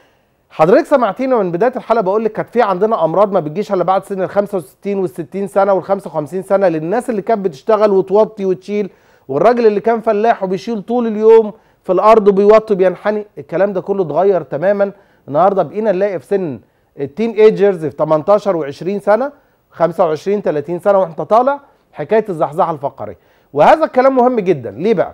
حضرتك سمعتيني من بدايه الحلقه بقول لك كانت في عندنا امراض ما بتجيش الا بعد سن ال 65 وال 60 سنه وال 55 سنه للناس اللي كانت بتشتغل وتوطي وتشيل والراجل اللي كان فلاح وبيشيل طول اليوم في الارض وبيوطي وبينحني الكلام ده كله اتغير تماما النهارده بقينا نلاقي في سن التين ايجرز في 18 و20 سنه 25 30 سنه وانت طالع حكايه الزحزحه الفقريه وهذا الكلام مهم جدا ليه بقى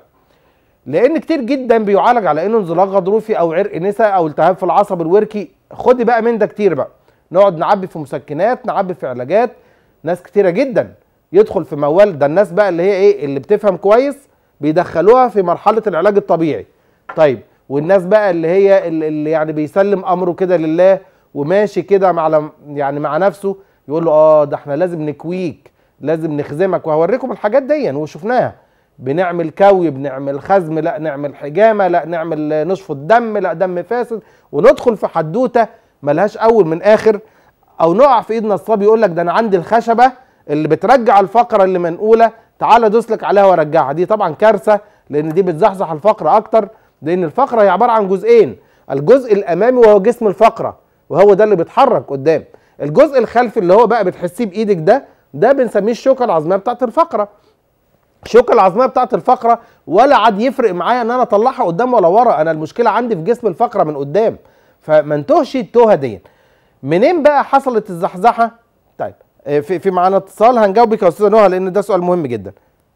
لان كتير جدا بيعالج على انه انزلاق غضروفي او عرق نسا او التهاب في العصب الوركي خدي بقى من ده كتير بقى نقعد نعبي في مسكنات نعبي في علاجات ناس كتيره جدا يدخل في موال ده الناس بقى اللي هي ايه اللي بتفهم كويس بيدخلوها في مرحله العلاج الطبيعي طيب والناس بقى اللي هي اللي اللي يعني بيسلم امره كده لله وماشي كده مع يعني مع نفسه يقول له اه ده احنا لازم نكويك لازم نخزمك وهوريكم الحاجات دي وشفناها بنعمل كوي بنعمل خزم لا نعمل حجامه لا نعمل نشف الدم لا دم فاسد وندخل في حدوته ملهاش اول من اخر او نقع في ايد نصاب يقول لك ده انا عندي الخشبه اللي بترجع الفقره اللي منقوله تعالى دوس لك عليها وارجعها دي طبعا كارثه لان دي بتزحزح الفقره اكتر لان الفقره هي عباره عن جزئين الجزء الامامي وهو جسم الفقره وهو ده اللي بيتحرك قدام الجزء الخلفي اللي هو بقى بتحسيه بايدك ده ده بنسميه الشوكه العظميه بتاعت الفقره الشوكه العظميه بتاعت الفقره ولا عاد يفرق معايا ان انا اطلعها قدام ولا ورا انا المشكله عندي في جسم الفقره من قدام فما انتهش التوهه دي منين بقى حصلت الزحزحه طيب آه، في في معانا اتصال هنجاوبك يا استاذه نهى لان ده سؤال مهم جدا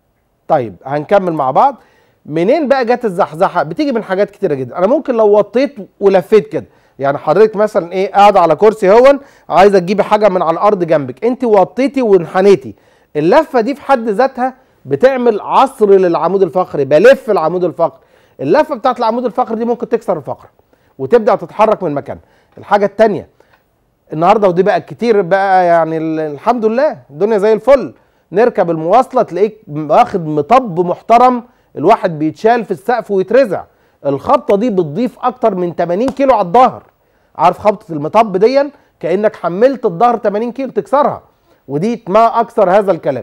طيب هنكمل مع بعض منين بقى جت الزحزحه بتيجي من حاجات كتيره جدا انا ممكن لو وطيت ولفيت كده يعني حضرتك مثلا ايه قاعده على كرسي هون عايزه تجيبي حاجه من على الارض جنبك انت وطيتي وانحنيتي اللفه دي في حد ذاتها بتعمل عصر للعمود الفقري بلف العمود الفقري اللفه بتاعت العمود الفقري دي ممكن تكسر الفقره وتبدا تتحرك من مكانها الحاجه الثانيه النهارده ودي بقى كتير بقى يعني ال- الحمد لله الدنيا زي الفل نركب المواصله تلاقيك واخد مطب محترم الواحد بيتشال في السقف ويترزع الخبطه دي بتضيف اكتر من 80 كيلو على الظهر عارف خبطه المطب دي كانك حملت الظهر 80 كيلو تكسرها ودي ما اكثر هذا الكلام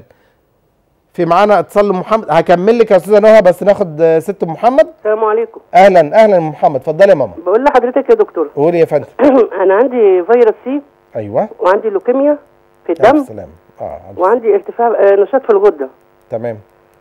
في معانا اتصال محمد هكمل لك يا استاذه نهى بس ناخد آه، ست أم محمد السلام عليكم اهلا اهلا يا أم محمد اتفضلي يا ماما بقول لحضرتك يا دكتور قولي يا فندم انا عندي فيروس سي ايوه وعندي لوكيميا في الف الدم سلامه اه ألف وعندي ارتفاع آه، نشاط في الغده تمام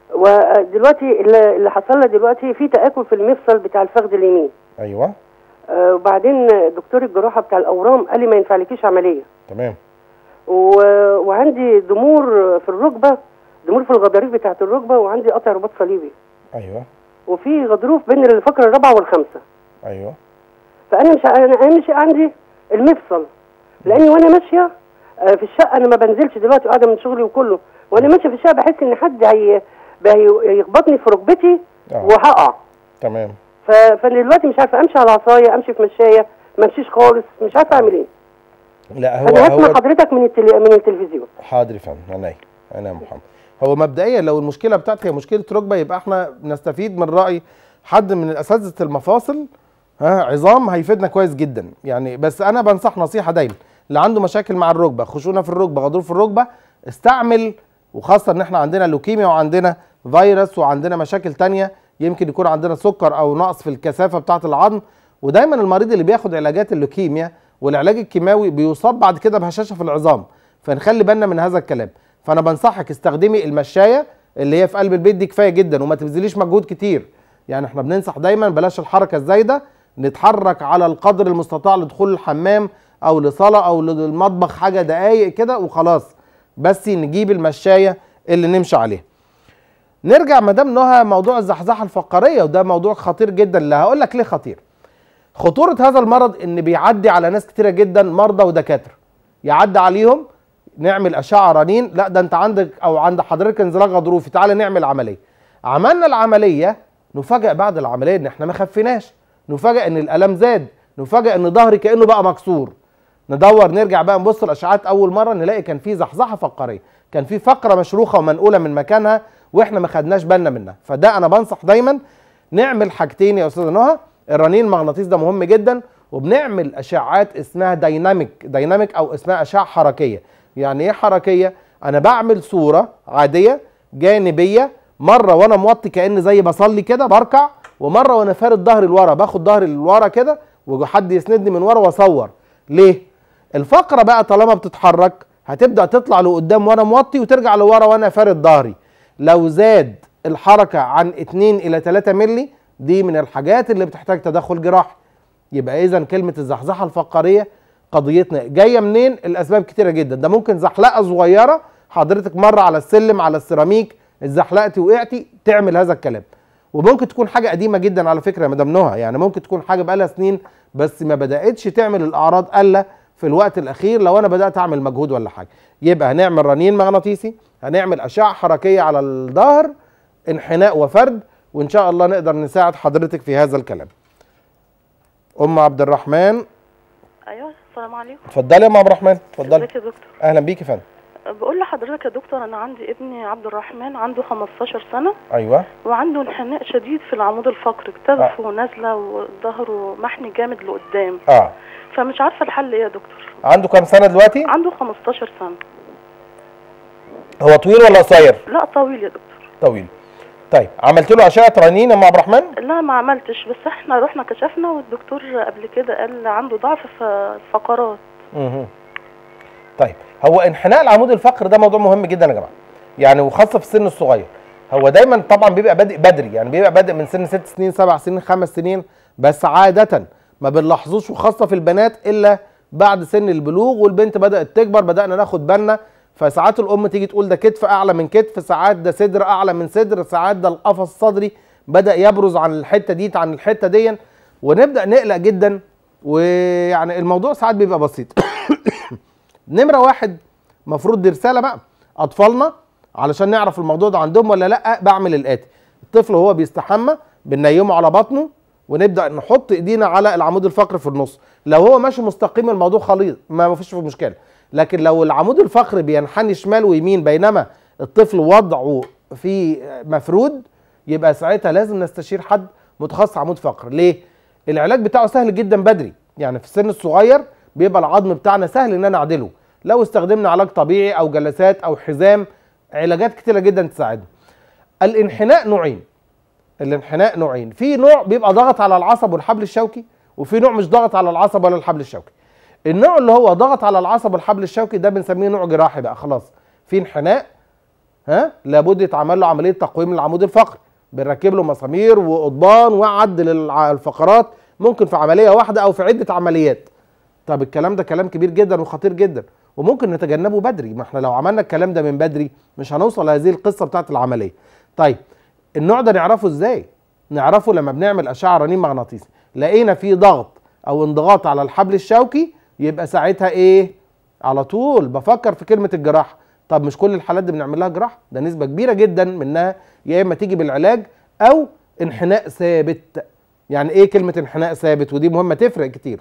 ودلوقتي اللي اللي حصل لي دلوقتي في تاكل في المفصل بتاع الفخذ اليمين ايوه آه، وبعدين دكتور الجراحه بتاع الاورام قال لي ما ينفعلكيش عمليه تمام و... وعندي ضمور في الركبه ضمور في الغضاريف بتاعت الركبه وعندي قطع رباط صليبي ايوه وفي غضروف بين الفقره الرابعه والخامسه ايوه فانا مش انا أهم شيء عندي المفصل لاني وانا ماشيه آه، في الشقه انا ما بنزلش دلوقتي قاعده من شغلي وكله وانا ماشيه في الشقه بحس ان حد هي هي- يخبطني في ركبتي اه وهقع تمام ف- فانا دلوقتي مش عارفه امشي على عصايه امشي في مشايه ما امشيش خالص مش عارفه اعمل ايه لا هو انا هسمع هو حضرتك من التلي... من التلفزيون حاضر يا فندم عينيا عينيا يا محمد هو مبدئيا لو المشكله بتاعتك هي مشكله ركبه يبقى احنا نستفيد من راي حد من الاساتذه المفاصل ها عظام هيفيدنا كويس جدا يعني بس انا بنصح نصيحه دايما اللي عنده مشاكل مع الركبه خشونه في الركبه غضروف في الركبه استعمل وخاصه ان احنا عندنا لوكيميا وعندنا فيروس وعندنا مشاكل تانية يمكن يكون عندنا سكر او نقص في الكثافه بتاعه العظم ودايما المريض اللي بياخد علاجات اللوكيميا والعلاج الكيماوي بيصاب بعد كده بهشاشه في العظام فنخلي بالنا من هذا الكلام فانا بنصحك استخدمي المشايه اللي هي في قلب البيت دي كفايه جدا وما تبذليش مجهود كتير يعني احنا بننصح دايما بلاش الحركه الزايده نتحرك على القدر المستطاع لدخول الحمام او لصاله او للمطبخ حاجه دقايق كده وخلاص بس نجيب المشايه اللي نمشي عليها نرجع مدام نهى موضوع الزحزحه الفقريه وده موضوع خطير جدا اللي هقول لك ليه خطير خطوره هذا المرض ان بيعدي على ناس كتيره جدا مرضى ودكاتره يعدي عليهم نعمل اشعه رنين لا ده انت عندك او عند حضرتك انزلاق غضروفي تعالى نعمل عمليه عملنا العمليه نفاجئ بعد العمليه ان احنا ما خفيناش نفاجئ ان الالم زاد نفاجئ ان ظهري كانه بقى مكسور ندور نرجع بقى نبص الاشعات اول مره نلاقي كان في زحزحه فقريه كان في فقره مشروخه ومنقوله من مكانها واحنا ما خدناش بالنا منها فده انا بنصح دايما نعمل حاجتين يا استاذه نهى الرنين المغناطيس ده مهم جدا وبنعمل اشعات اسمها دايناميك دايناميك او اسمها اشعه حركيه يعني ايه حركيه انا بعمل صوره عاديه جانبيه مره وانا موطي كان زي بصلي كده بركع ومره وانا فارد ظهري لورا باخد ظهري لورا كده وحد يسندني من ورا واصور ليه الفقره بقى طالما بتتحرك هتبدا تطلع لقدام وانا موطي وترجع لورا وانا فارد ظهري لو زاد الحركه عن 2 الى 3 مللي دي من الحاجات اللي بتحتاج تدخل جراحي يبقى اذا كلمه الزحزحه الفقريه قضيتنا جايه منين الاسباب كتيره جدا ده ممكن زحلقه صغيره حضرتك مره على السلم على السيراميك اتزحلقتي وقعتي تعمل هذا الكلام وممكن تكون حاجه قديمه جدا على فكره يا مدام نهى يعني ممكن تكون حاجه بقالها سنين بس ما بداتش تعمل الاعراض الا في الوقت الاخير لو انا بدات اعمل مجهود ولا حاجه يبقى هنعمل رنين مغناطيسي هنعمل اشعه حركيه على الظهر انحناء وفرد وان شاء الله نقدر نساعد حضرتك في هذا الكلام ام عبد الرحمن ايوه السلام عليكم اتفضلي يا ام عبد الرحمن اتفضلي ازيك يا دكتور اهلا بيكي يا فندم بقول لحضرتك يا دكتور انا عندي ابني عبد الرحمن عنده 15 سنه ايوه وعنده انحناء شديد في العمود الفقري كتافه نازله وظهره محني جامد لقدام اه فمش عارفه الحل ايه يا دكتور عنده كام سنه دلوقتي عنده 15 سنه هو طويل ولا قصير لا طويل يا دكتور طويل طيب عملت له اشعه رنين يا ام عبد الرحمن لا ما عملتش بس احنا رحنا كشفنا والدكتور قبل كده قال عنده ضعف في الفقرات مه. طيب هو انحناء العمود الفقري ده موضوع مهم جدا يا جماعه يعني وخاصه في السن الصغير هو دايما طبعا بيبقى بادئ بدري يعني بيبقى بادئ من سن ست سنين سبع سنين خمس سنين بس عاده ما بنلاحظوش وخاصه في البنات الا بعد سن البلوغ والبنت بدات تكبر بدانا ناخد بالنا فساعات الام تيجي تقول ده كتف اعلى من كتف ساعات ده صدر اعلى من صدر ساعات ده القفص الصدري بدا يبرز عن الحته دي عن الحته دي ونبدا نقلق جدا ويعني الموضوع ساعات بيبقى بسيط نمره واحد مفروض دي رساله بقى اطفالنا علشان نعرف الموضوع ده عندهم ولا لا بعمل الاتي الطفل وهو بيستحمى بننيمه على بطنه ونبدا نحط ايدينا على العمود الفقري في النص لو هو ماشي مستقيم الموضوع خليط ما فيش فيه مشكله لكن لو العمود الفقري بينحني شمال ويمين بينما الطفل وضعه في مفرود يبقى ساعتها لازم نستشير حد متخصص عمود فقري ليه العلاج بتاعه سهل جدا بدري يعني في السن الصغير بيبقى العظم بتاعنا سهل ان انا اعدله لو استخدمنا علاج طبيعي او جلسات او حزام علاجات كتيره جدا تساعدنا الانحناء نوعين الانحناء نوعين في نوع بيبقى ضغط على العصب والحبل الشوكي وفي نوع مش ضغط على العصب ولا الحبل الشوكي النوع اللي هو ضغط على العصب والحبل الشوكي ده بنسميه نوع جراحي بقى خلاص في انحناء ها لابد يتعمل له عمليه تقويم العمود الفقري بنركب له مسامير وقضبان وعدل الفقرات ممكن في عمليه واحده او في عده عمليات طب الكلام ده كلام كبير جدا وخطير جدا وممكن نتجنبه بدري ما احنا لو عملنا الكلام ده من بدري مش هنوصل لهذه القصه بتاعت العمليه طيب النوع ده نعرفه ازاي نعرفه لما بنعمل اشعه رنين مغناطيسي لقينا فيه ضغط او انضغاط على الحبل الشوكي يبقى ساعتها ايه على طول بفكر في كلمه الجراحه طب مش كل الحالات دي بنعمل لها جراحه ده نسبه كبيره جدا منها يا اما تيجي بالعلاج او انحناء ثابت يعني ايه كلمه انحناء ثابت ودي مهمه تفرق كتير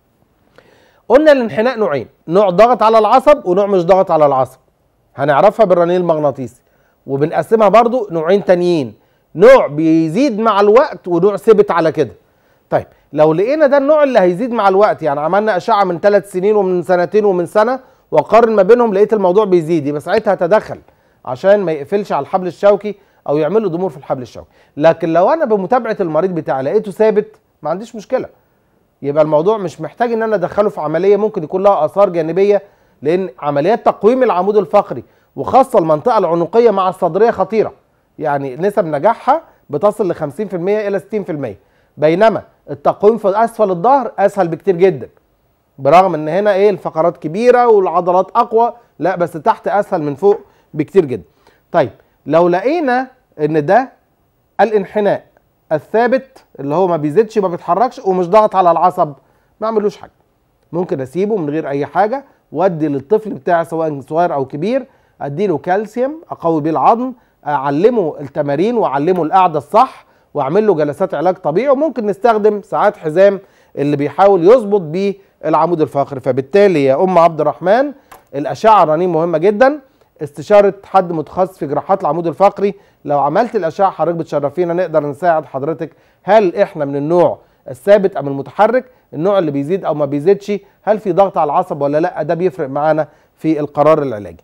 قلنا الانحناء نوعين نوع ضغط على العصب ونوع مش ضغط على العصب هنعرفها بالرنين المغناطيسي وبنقسمها برضو نوعين تانيين نوع بيزيد مع الوقت ونوع ثابت على كده طيب لو لقينا ده النوع اللي هيزيد مع الوقت يعني عملنا اشعه من ثلاث سنين ومن سنتين ومن سنه وقارن ما بينهم لقيت الموضوع بيزيد يبقى ساعتها هتدخل عشان ما يقفلش على الحبل الشوكي او يعمل له ضمور في الحبل الشوكي لكن لو انا بمتابعه المريض بتاعي لقيته ثابت ما عنديش مشكله يبقى الموضوع مش محتاج ان انا ادخله في عمليه ممكن يكون لها اثار جانبيه لان عمليات تقويم العمود الفقري وخاصه المنطقه العنقيه مع الصدريه خطيره يعني نسب نجاحها بتصل ل 50% الى 60% بينما التقويم في اسفل الظهر اسهل بكتير جدا برغم ان هنا ايه الفقرات كبيره والعضلات اقوى لا بس تحت اسهل من فوق بكتير جدا طيب لو لقينا ان ده الانحناء الثابت اللي هو ما بيزيدش ما بيتحركش ومش ضاغط على العصب ما اعملوش حاجه ممكن اسيبه من غير اي حاجه وادي للطفل بتاعي سواء صغير او كبير اديله كالسيوم اقوي بيه العظم اعلمه التمارين واعلمه القعده الصح واعمل له جلسات علاج طبيعي وممكن نستخدم ساعات حزام اللي بيحاول يظبط بيه العمود الفقري فبالتالي يا ام عبد الرحمن الاشعه الرنين مهمه جدا استشاره حد متخصص في جراحات العمود الفقري لو عملت الاشعه حضرتك بتشرفينا نقدر نساعد حضرتك هل احنا من النوع الثابت ام المتحرك النوع اللي بيزيد او ما بيزيدش هل في ضغط على العصب ولا لا ده بيفرق معانا في القرار العلاجي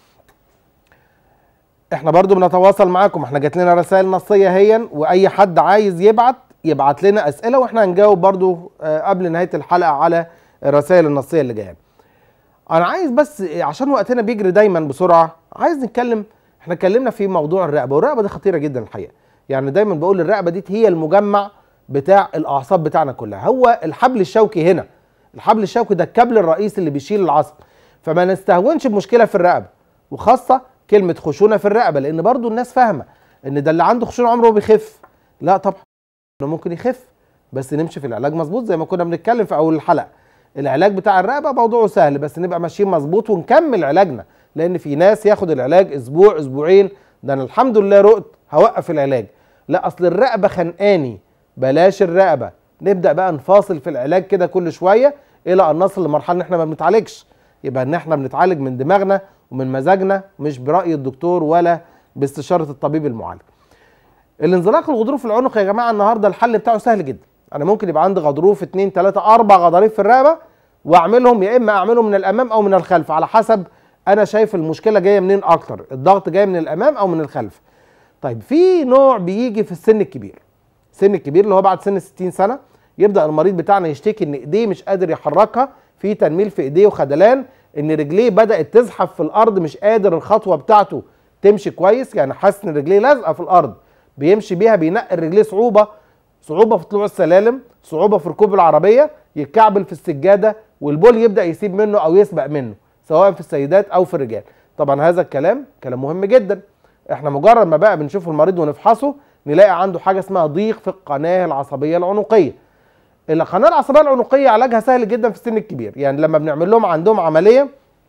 احنا برضو بنتواصل معاكم احنا جات لنا رسائل نصيه هي واي حد عايز يبعت يبعت لنا اسئله واحنا هنجاوب برضو آه، قبل نهايه الحلقه على الرسائل النصيه اللي جايه انا عايز بس عشان وقتنا بيجري دايما بسرعه عايز نتكلم احنا اتكلمنا في موضوع الرقبه والرقبه دي خطيره جدا الحقيقه يعني دايما بقول الرقبه دي هي المجمع بتاع الاعصاب بتاعنا كلها هو الحبل الشوكي هنا الحبل الشوكي ده الكابل الرئيسي اللي بيشيل العصب فما نستهونش بمشكله في الرقبه وخاصه كلمه خشونه في الرقبه لان برضو الناس فاهمه ان ده اللي عنده خشونه عمره ما بيخف لا طبعا إنه ممكن يخف بس نمشي في العلاج مظبوط زي ما كنا بنتكلم في اول الحلقه العلاج بتاع الرقبه موضوعه سهل بس نبقى ماشيين مظبوط ونكمل علاجنا لان في ناس ياخد العلاج اسبوع اسبوعين ده انا الحمد لله رقت هوقف العلاج لا اصل الرقبه خنقاني بلاش الرقبه نبدا بقى نفاصل في العلاج كده كل شويه الى ان نصل لمرحله ان احنا ما بنتعالجش يبقى ان احنا بنتعالج من دماغنا ومن مزاجنا مش براي الدكتور ولا باستشاره الطبيب المعالج الانزلاق الغضروف العنق يا جماعه النهارده الحل بتاعه سهل جدا انا ممكن يبقى عندي غضروف 2 3 4 غضاريف في الرقبه واعملهم يا اما اعملهم من الامام او من الخلف على حسب انا شايف المشكله جايه منين اكتر الضغط جاي من الامام او من الخلف طيب في نوع بيجي في السن الكبير السن الكبير اللي هو بعد سن 60 سنه يبدا المريض بتاعنا يشتكي ان ايديه مش قادر يحركها في تنميل في ايديه وخدلان ان رجليه بدات تزحف في الارض مش قادر الخطوه بتاعته تمشي كويس يعني حاسس ان رجليه لازقه في الارض بيمشي بيها بينقل رجليه صعوبه صعوبه في طلوع السلالم صعوبه في ركوب العربيه يتكعبل في السجاده والبول يبدا يسيب منه او يسبق منه سواء في السيدات او في الرجال طبعا هذا الكلام كلام مهم جدا احنا مجرد ما بقى بنشوف المريض ونفحصه نلاقي عنده حاجه اسمها ضيق في القناه العصبيه العنقيه القناه العصبيه العنقيه علاجها سهل جدا في السن الكبير يعني لما بنعمل لهم عندهم عمليه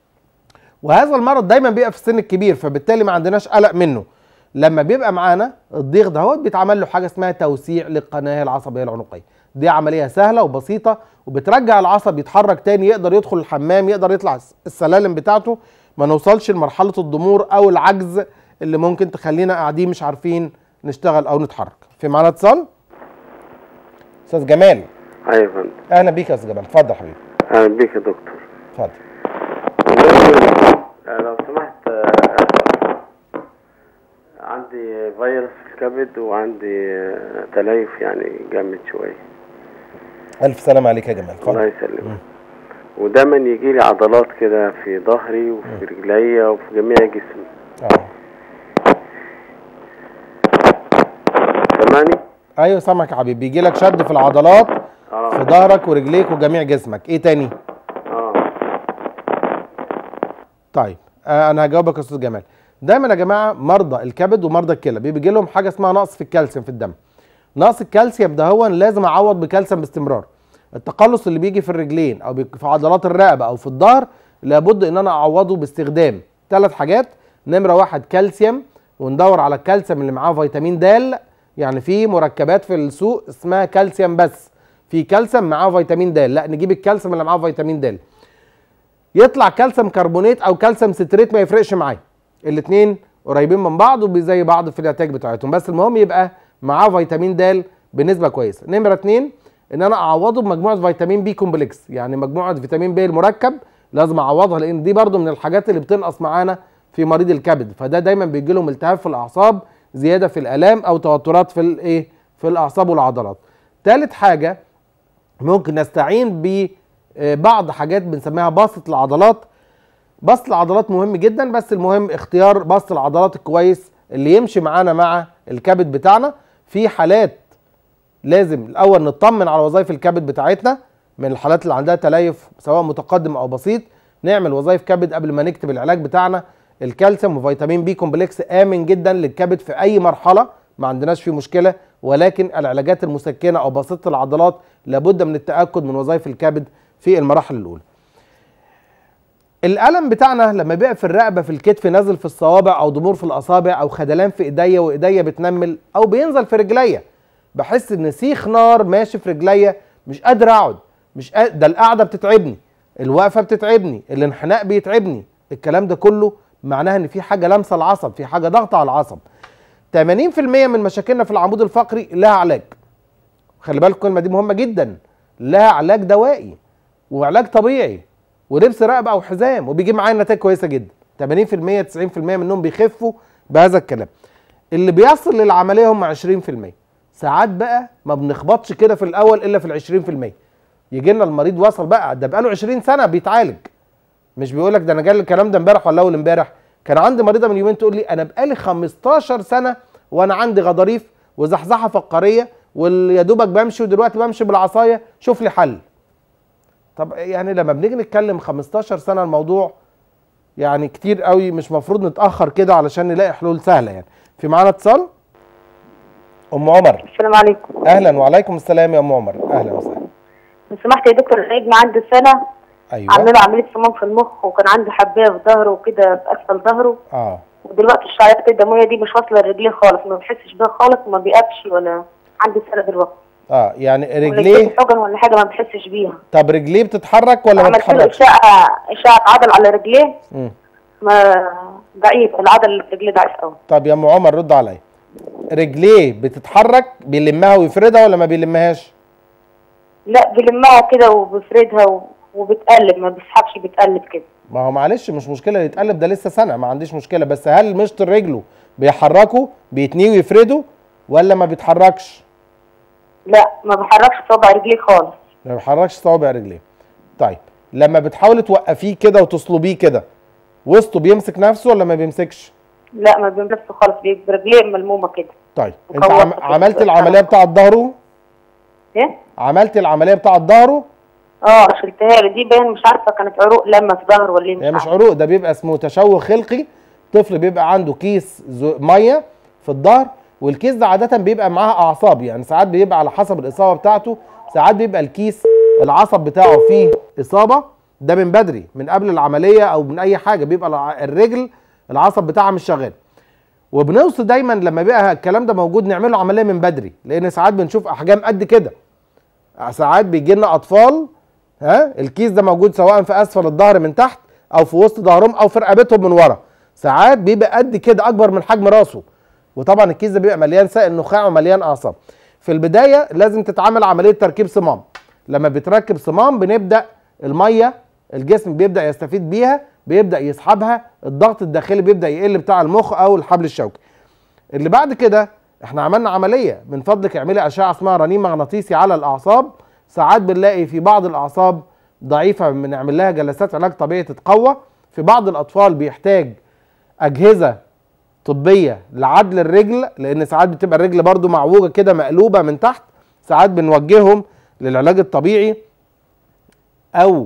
وهذا المرض دايما بيبقى في السن الكبير فبالتالي ما عندناش قلق منه لما بيبقى معانا الضيق ده هو بيتعمل له حاجه اسمها توسيع للقناه العصبيه العنقيه دي عمليه سهله وبسيطه وبترجع العصب يتحرك تاني يقدر يدخل الحمام يقدر يطلع السلالم بتاعته ما نوصلش لمرحله الضمور او العجز اللي ممكن تخلينا قاعدين مش عارفين نشتغل او نتحرك في معانا اتصال استاذ جمال ايوه يا فندم اهلا بيك يا استاذ جمال اتفضل حبيبي اهلا بيك يا دكتور اتفضل آه، لو سمحت آه، عندي فيروس في الكبد وعندي آه، تليف يعني جامد شويه الف سلام عليك يا جمال الله اتفضل يسلمك ودايما يجي لي عضلات كده في ظهري وفي رجليا وفي جميع جسمي اه سامعني ايوه سامعك يا حبيبي بيجي لك شد في العضلات اه في ظهرك ورجليك وجميع جسمك ايه تاني اه طيب آه انا هجاوبك يا استاذ جمال دايما يا جماعه مرضى الكبد ومرضى الكلى بيجي لهم حاجه اسمها نقص في الكالسيوم في الدم نقص الكالسيوم ده هو لازم اعوض بكالسيوم باستمرار التقلص اللي بيجي في الرجلين او بي- في عضلات الرقبه او في الظهر لابد ان انا اعوضه باستخدام ثلاث حاجات نمره واحد كالسيوم وندور على الكالسيوم اللي معاه فيتامين د يعني في مركبات في السوق اسمها كالسيوم بس في كالسيوم معاه فيتامين د لا نجيب الكالسيوم اللي معاه فيتامين د يطلع كالسيوم كربونات او كالسيوم ستريت ما يفرقش معايا الاثنين قريبين من بعض وزي بعض في النتائج بتاعتهم بس المهم يبقى معاه فيتامين د بنسبه كويسه نمره اتنين ان انا اعوضه بمجموعه فيتامين بي كومبلكس يعني مجموعه فيتامين بي المركب لازم اعوضها لان دي برضو من الحاجات اللي بتنقص معانا في مريض الكبد فده دايما بيجي لهم التهاب في الاعصاب زياده في الالام او توترات في الايه في الاعصاب والعضلات ثالث حاجه ممكن نستعين ببعض حاجات بنسميها باسط العضلات بسط العضلات مهم جدا بس المهم اختيار بسط العضلات الكويس اللي يمشي معانا مع الكبد بتاعنا في حالات لازم الاول نطمن على وظائف الكبد بتاعتنا من الحالات اللي عندها تليف سواء متقدم او بسيط نعمل وظائف كبد قبل ما نكتب العلاج بتاعنا الكالسيوم وفيتامين بي كومبلكس امن جدا للكبد في اي مرحله ما عندناش فيه مشكله ولكن العلاجات المسكنه او بسيطه العضلات لابد من التاكد من وظائف الكبد في المراحل الاولى الالم بتاعنا لما بيبقى في الرقبه في الكتف نازل في الصوابع او ضمور في الاصابع او خدلان في ايديا وايديا بتنمل او بينزل في رجليا بحس ان سيخ نار ماشي في رجليا مش قادر اقعد مش قادر ده القعده بتتعبني الوقفه بتتعبني الانحناء بيتعبني الكلام ده كله معناها ان في حاجه لامسه العصب في حاجه ضغط على العصب 80% من مشاكلنا في العمود الفقري لها علاج خلي بالكم الكلمه دي مهمه جدا لها علاج دوائي وعلاج طبيعي ولبس رقبه او حزام وبيجيب معايا نتائج كويسه جدا 80% 90% منهم بيخفوا بهذا الكلام اللي بيصل للعمليه هم 20% ساعات بقى ما بنخبطش كده في الاول الا في ال 20% يجي لنا المريض وصل بقى ده بقاله 20 سنه بيتعالج مش بيقول لك ده انا جالي الكلام ده امبارح ولا اول امبارح كان عندي مريضه من يومين تقول لي انا بقالي 15 سنه وانا عندي غضاريف وزحزحه فقاريه ويا دوبك بمشي ودلوقتي بمشي بالعصايه شوف لي حل طب يعني لما بنيجي نتكلم 15 سنه الموضوع يعني كتير قوي مش مفروض نتاخر كده علشان نلاقي حلول سهله يعني في معانا اتصال ام عمر السلام عليكم اهلا وعليكم السلام يا ام عمر اهلا وسهلا لو سمحت يا دكتور العيد عندي سنه ايوه عامله له عمليه صمام في المخ وكان عنده حبايه في ظهره وكده في اسفل ظهره اه ودلوقتي الشعيرات الدمويه دي مش واصله لرجليه خالص ما بيحسش بيها خالص وما بيقفش ولا عندي سنه دلوقتي اه يعني ولا رجليه يجيب حجن ولا حاجه ما بيحسش بيها طب رجليه بتتحرك ولا ما عملت له بتتحركش اشعه اشعه عضل على رجليه مم. ما ضعيف العضل اللي في رجليه ضعيف قوي طب يا ام عمر رد عليا رجليه بتتحرك بيلمها ويفردها ولا ما بيلمهاش لا بيلمها كده وبيفردها و- وبتقلب ما بيسحبش بتقلب كده ما هو معلش مش مشكله يتقلب ده لسه سنه ما عنديش مشكله بس هل مشط رجله بيحركه بيتنيه ويفرده ولا ما بيتحركش لا ما بحركش صوابع رجليه خالص ما بيحركش صوابع رجليه طيب لما بتحاولي توقفيه كده وتصلبيه كده وسطه بيمسك نفسه ولا ما بيمسكش لا ما بيمسكش خالص بيبقى رجليه ملمومه كده طيب انت مكوخة عم... كده. عملت العمليه بتاعه ظهره ايه عملت العمليه بتاعه ظهره اه شلتها له دي باين مش عارفه كانت عروق لما في ظهره ولا ايه مش هي مش عارفة. عروق ده بيبقى اسمه تشوه خلقي طفل بيبقى عنده كيس زو- ميه في الظهر والكيس ده عاده بيبقى معاه اعصاب يعني ساعات بيبقى على حسب الاصابه بتاعته ساعات بيبقى الكيس العصب بتاعه فيه اصابه ده من بدري من قبل العمليه او من اي حاجه بيبقى الع- الرجل العصب بتاعها مش شغال وبنوصي دايما لما بيبقى الكلام ده موجود نعمل له عمليه من بدري لان ساعات بنشوف احجام قد كده ساعات بيجي لنا اطفال ها الكيس ده موجود سواء في اسفل الظهر من تحت او في وسط ظهرهم او في رقبتهم من ورا ساعات بيبقى قد كده اكبر من حجم راسه وطبعا الكيس ده بيبقى مليان سائل نخاع ومليان اعصاب في البدايه لازم تتعمل عمليه تركيب صمام لما بتركب صمام بنبدا الميه الجسم بيبدا يستفيد بيها بيبدا يسحبها الضغط الداخلي بيبدا يقل بتاع المخ او الحبل الشوكي اللي بعد كده احنا عملنا عمليه من فضلك اعملي اشعه اسمها رنين مغناطيسي على الاعصاب ساعات بنلاقي في بعض الاعصاب ضعيفه بنعمل لها جلسات علاج طبيعي تتقوى في بعض الاطفال بيحتاج اجهزه طبيه لعدل الرجل لان ساعات بتبقى الرجل برضو معوجه كده مقلوبه من تحت ساعات بنوجههم للعلاج الطبيعي او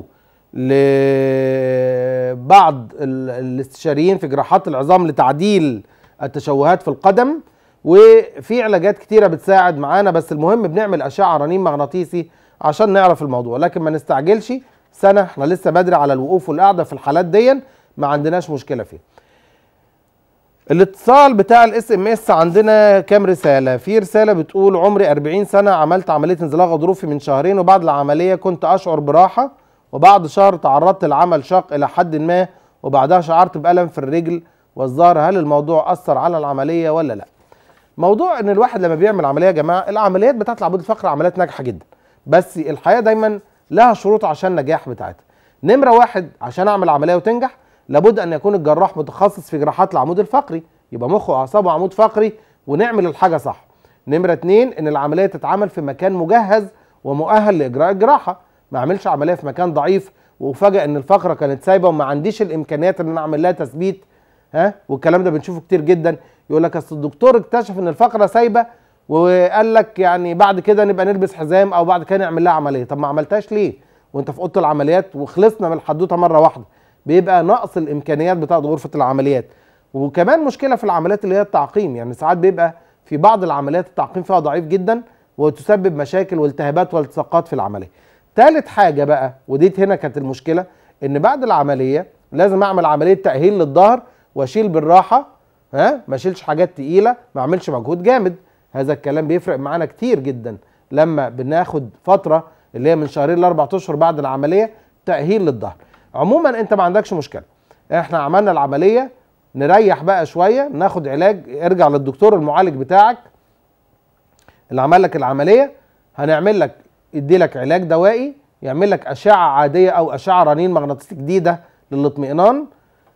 لبعض ال- الاستشاريين في جراحات العظام لتعديل التشوهات في القدم وفي علاجات كتيره بتساعد معانا بس المهم بنعمل اشعه رنين مغناطيسي عشان نعرف الموضوع لكن ما نستعجلش سنه احنا لسه بدري على الوقوف والقعده في الحالات دي ما عندناش مشكله فيها الاتصال بتاع الاس ام اس عندنا كام رساله في رساله بتقول عمري 40 سنه عملت عمليه انزلاق غضروفي من شهرين وبعد العمليه كنت اشعر براحه وبعد شهر تعرضت لعمل شاق الى حد ما وبعدها شعرت بالم في الرجل والظهر هل الموضوع اثر على العمليه ولا لا موضوع ان الواحد لما بيعمل عمليه يا جماعه العمليات بتاعت العمود الفقري عمليات ناجحه جدا بس الحياه دايما لها شروط عشان النجاح بتاعتها نمره واحد عشان اعمل عمليه وتنجح لابد ان يكون الجراح متخصص في جراحات العمود الفقري يبقى مخ واعصاب وعمود فقري ونعمل الحاجه صح نمره اتنين ان العمليه تتعمل في مكان مجهز ومؤهل لاجراء الجراحه ما اعملش عمليه في مكان ضعيف وافاجئ ان الفقره كانت سايبه وما عنديش الامكانيات ان انا اعمل لها تثبيت ها والكلام ده بنشوفه كتير جدا يقول لك اصل الدكتور اكتشف ان الفقره سايبه وقال لك يعني بعد كده نبقى نلبس حزام او بعد كده نعمل لها عمليه طب ما عملتهاش ليه وانت في اوضه العمليات وخلصنا من الحدوته مره واحده بيبقى نقص الامكانيات بتاعت غرفه العمليات وكمان مشكله في العمليات اللي هي التعقيم يعني ساعات بيبقى في بعض العمليات التعقيم فيها ضعيف جدا وتسبب مشاكل والتهابات والتصاقات في العمليه ثالث حاجه بقى ودي هنا كانت المشكله ان بعد العمليه لازم اعمل عمليه تاهيل للظهر واشيل بالراحه ها ما اشيلش حاجات تقيله ما اعملش مجهود جامد هذا الكلام بيفرق معانا كتير جدا لما بناخد فتره اللي هي من شهرين لاربع اشهر بعد العمليه تاهيل للظهر عموما انت ما عندكش مشكله احنا عملنا العمليه نريح بقى شويه ناخد علاج ارجع للدكتور المعالج بتاعك اللي عمل لك العمليه هنعمل لك يدي لك علاج دوائي يعمل لك اشعه عاديه او اشعه رنين مغناطيسي جديده للاطمئنان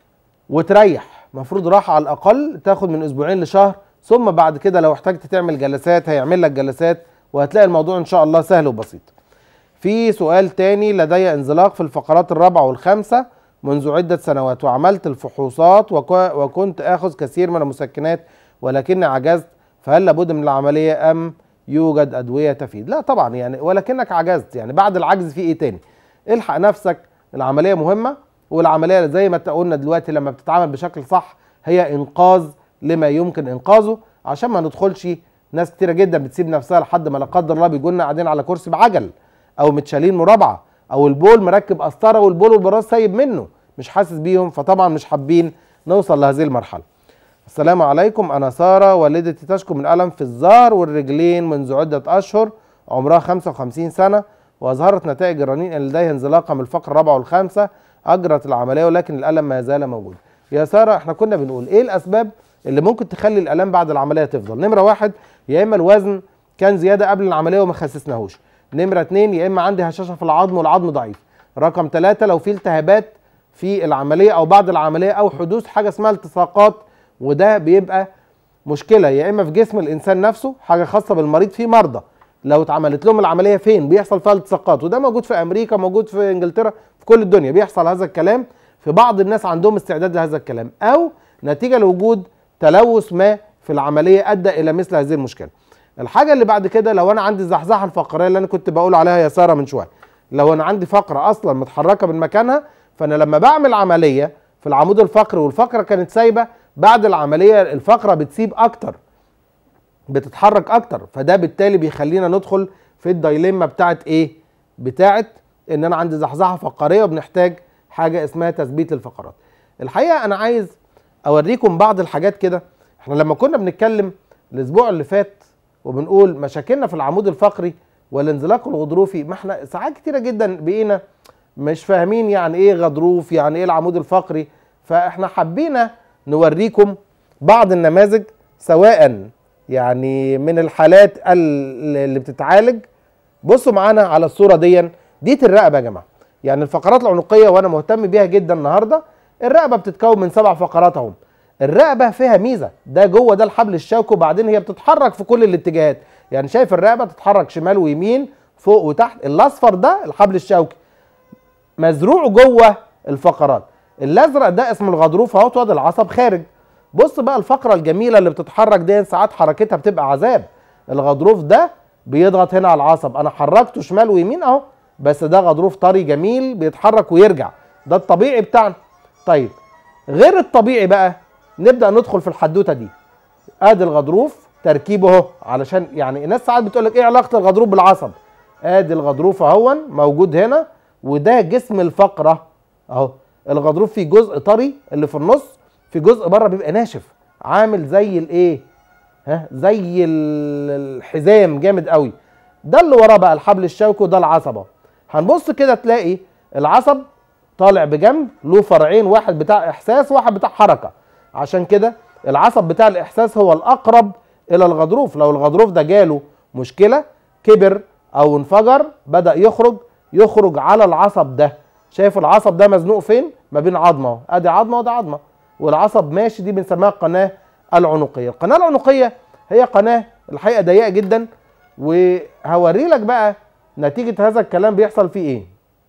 وتريح المفروض راحه على الاقل تاخد من اسبوعين لشهر ثم بعد كده لو احتجت تعمل جلسات هيعمل لك جلسات وهتلاقي الموضوع ان شاء الله سهل وبسيط في سؤال تاني لدي انزلاق في الفقرات الرابعه والخامسه منذ عده سنوات وعملت الفحوصات وك- وكنت اخذ كثير من المسكنات ولكني عجزت فهل لابد من العمليه ام يوجد ادويه تفيد لا طبعا يعني ولكنك عجزت يعني بعد العجز في ايه تاني الحق نفسك العمليه مهمه والعمليه زي ما قلنا دلوقتي لما بتتعمل بشكل صح هي انقاذ لما يمكن انقاذه عشان ما ندخلش ناس كتيره جدا بتسيب نفسها لحد ما لا قدر الله بيجوا لنا قاعدين على كرسي بعجل او متشالين مربعه او البول مركب قسطره والبول والبراز سايب منه مش حاسس بيهم فطبعا مش حابين نوصل لهذه المرحله السلام عليكم انا ساره والدتي تشكو من الم في الظهر والرجلين منذ عده اشهر عمرها 55 سنه واظهرت نتائج الرنين ان لديها انزلاقه من الفقره الرابعه والخامسه اجرت العمليه ولكن الالم ما زال موجود يا ساره احنا كنا بنقول ايه الاسباب اللي ممكن تخلي الالام بعد العمليه تفضل نمره واحد يا اما الوزن كان زياده قبل العمليه وما خسسناهوش نمره اتنين يا اما عندي هشاشه في العظم والعظم ضعيف رقم ثلاثة لو في التهابات في العمليه او بعد العمليه او حدوث حاجه اسمها التصاقات وده بيبقى مشكله يا اما في جسم الانسان نفسه حاجه خاصه بالمريض في مرضى لو اتعملت لهم العمليه فين بيحصل فيها التصاقات وده موجود في امريكا موجود في انجلترا في كل الدنيا بيحصل هذا الكلام في بعض الناس عندهم استعداد لهذا الكلام او نتيجه لوجود تلوث ما في العمليه ادى الى مثل هذه المشكله الحاجه اللي بعد كده لو انا عندي الزحزحه الفقريه اللي انا كنت بقول عليها يا ساره من شويه لو انا عندي فقره اصلا متحركه من مكانها فانا لما بعمل عمليه في العمود الفقري والفقره كانت سايبه بعد العمليه الفقره بتسيب اكتر بتتحرك اكتر فده بالتالي بيخلينا ندخل في الدايليما بتاعت ايه بتاعت ان انا عندي زحزحه فقريه وبنحتاج حاجه اسمها تثبيت الفقرات الحقيقه انا عايز اوريكم بعض الحاجات كده احنا لما كنا بنتكلم الاسبوع اللي فات وبنقول مشاكلنا في العمود الفقري والانزلاق الغضروفي ما احنا ساعات كتيره جدا بقينا مش فاهمين يعني ايه غضروف يعني ايه العمود الفقري فاحنا حبينا نوريكم بعض النماذج سواء يعني من الحالات ال- اللي بتتعالج بصوا معانا على الصوره دي ديت الرقبه يا جماعه يعني الفقرات العنقيه وانا مهتم بيها جدا النهارده الرقبه بتتكون من سبع فقرات اهو الرقبه فيها ميزه ده جوه ده الحبل الشوكي وبعدين هي بتتحرك في كل الاتجاهات يعني شايف الرقبه تتحرك شمال ويمين فوق وتحت الاصفر ده الحبل الشوكي مزروع جوه الفقرات الازرق ده اسمه الغضروف اهو وادي العصب خارج بص بقى الفقره الجميله اللي بتتحرك دي ساعات حركتها بتبقى عذاب الغضروف ده بيضغط هنا على العصب انا حركته شمال ويمين اهو بس ده غضروف طري جميل بيتحرك ويرجع ده الطبيعي بتاعنا طيب غير الطبيعي بقى نبدا ندخل في الحدوته دي ادي الغضروف تركيبه اهو علشان يعني الناس ساعات بتقول لك ايه علاقه الغضروف بالعصب ادي الغضروف اهو موجود هنا وده جسم الفقره اهو الغضروف فيه جزء طري اللي في النص في جزء بره بيبقى ناشف عامل زي الايه ها زي ال- الحزام جامد قوي ده اللي وراه بقى الحبل الشوكي وده العصب اهو هنبص كده تلاقي العصب طالع بجنب له فرعين واحد بتاع احساس وواحد بتاع حركه عشان كده العصب بتاع الاحساس هو الاقرب الى الغضروف لو الغضروف ده جاله مشكله كبر او انفجر بدا يخرج يخرج على العصب ده شايف العصب ده مزنوق فين ما بين عظمه اهو ادي عظمه وده عظمه والعصب ماشي دي بنسميها القناه العنقيه القناه العنقيه هي قناه الحقيقه ضيقه جدا وهوري لك بقى نتيجه هذا الكلام بيحصل فيه ايه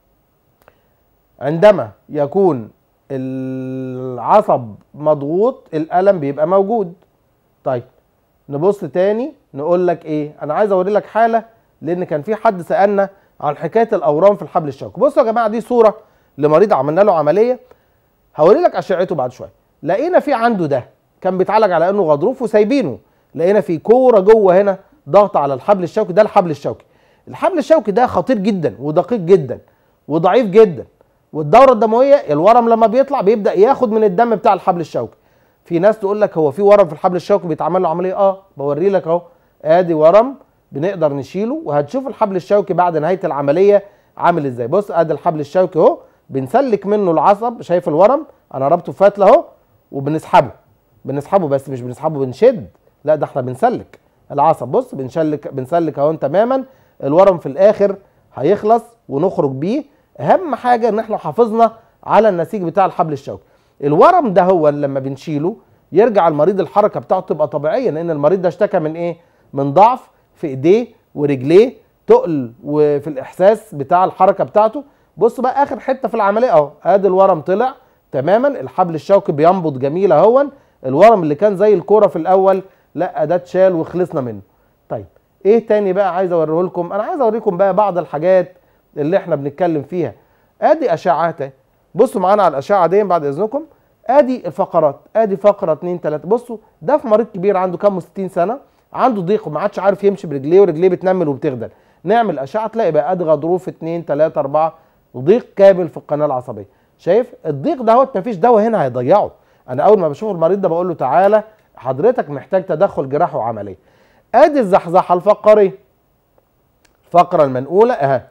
عندما يكون العصب مضغوط الالم بيبقى موجود طيب نبص تاني نقول لك ايه انا عايز اوري لك حاله لان كان في حد سالنا عن حكايه الاورام في الحبل الشوكي بصوا يا جماعه دي صوره لمريض عملنا له عمليه هوري لك اشعته بعد شويه لقينا في عنده ده كان بيتعالج على انه غضروف وسايبينه لقينا في كوره جوه هنا ضغط على الحبل الشوكي ده الحبل الشوكي الحبل الشوكي ده خطير جدا ودقيق جدا وضعيف جدا والدوره الدمويه الورم لما بيطلع بيبدا ياخد من الدم بتاع الحبل الشوكي في ناس تقول لك هو في ورم في الحبل الشوكي بيتعمل له عمليه اه بوري لك اهو ادي ورم بنقدر نشيله وهتشوف الحبل الشوكي بعد نهايه العمليه عامل ازاي بص ادي الحبل الشوكي اهو بنسلك منه العصب شايف الورم انا ربطه فتله اهو وبنسحبه بنسحبه بس مش بنسحبه بنشد لا ده احنا بنسلك العصب بص بنشلك بنسلك اهو تماما الورم في الاخر هيخلص ونخرج بيه اهم حاجه ان احنا حافظنا على النسيج بتاع الحبل الشوكي الورم ده هو لما بنشيله يرجع المريض الحركه بتاعته تبقى طبيعيه لان المريض ده اشتكى من ايه من ضعف في ايديه ورجليه تقل وفي الاحساس بتاع الحركه بتاعته بص بقى اخر حته في العمليه اهو ادي الورم طلع تماما الحبل الشوكي بينبض جميل اهون الورم اللي كان زي الكوره في الاول لا ده اتشال وخلصنا منه طيب ايه تاني بقى عايز اوريه لكم انا عايز اوريكم بقى بعض الحاجات اللي احنا بنتكلم فيها ادي اشعات اهي بصوا معانا على الاشعه دي بعد اذنكم ادي الفقرات ادي فقره 2 3 بصوا ده في مريض كبير عنده كام 60 سنه عنده ضيق وما عادش عارف يمشي برجليه ورجليه بتنمل وبتغدل نعمل اشعه تلاقي بقى ادي غضروف 2 3 4 ضيق كامل في القناه العصبيه شايف الضيق دهوت مفيش دواء هنا هيضيعه انا اول ما بشوف المريض ده بقول له تعالى حضرتك محتاج تدخل جراحي وعمليه ادي الزحزحه الفقريه الفقره المنقوله اهي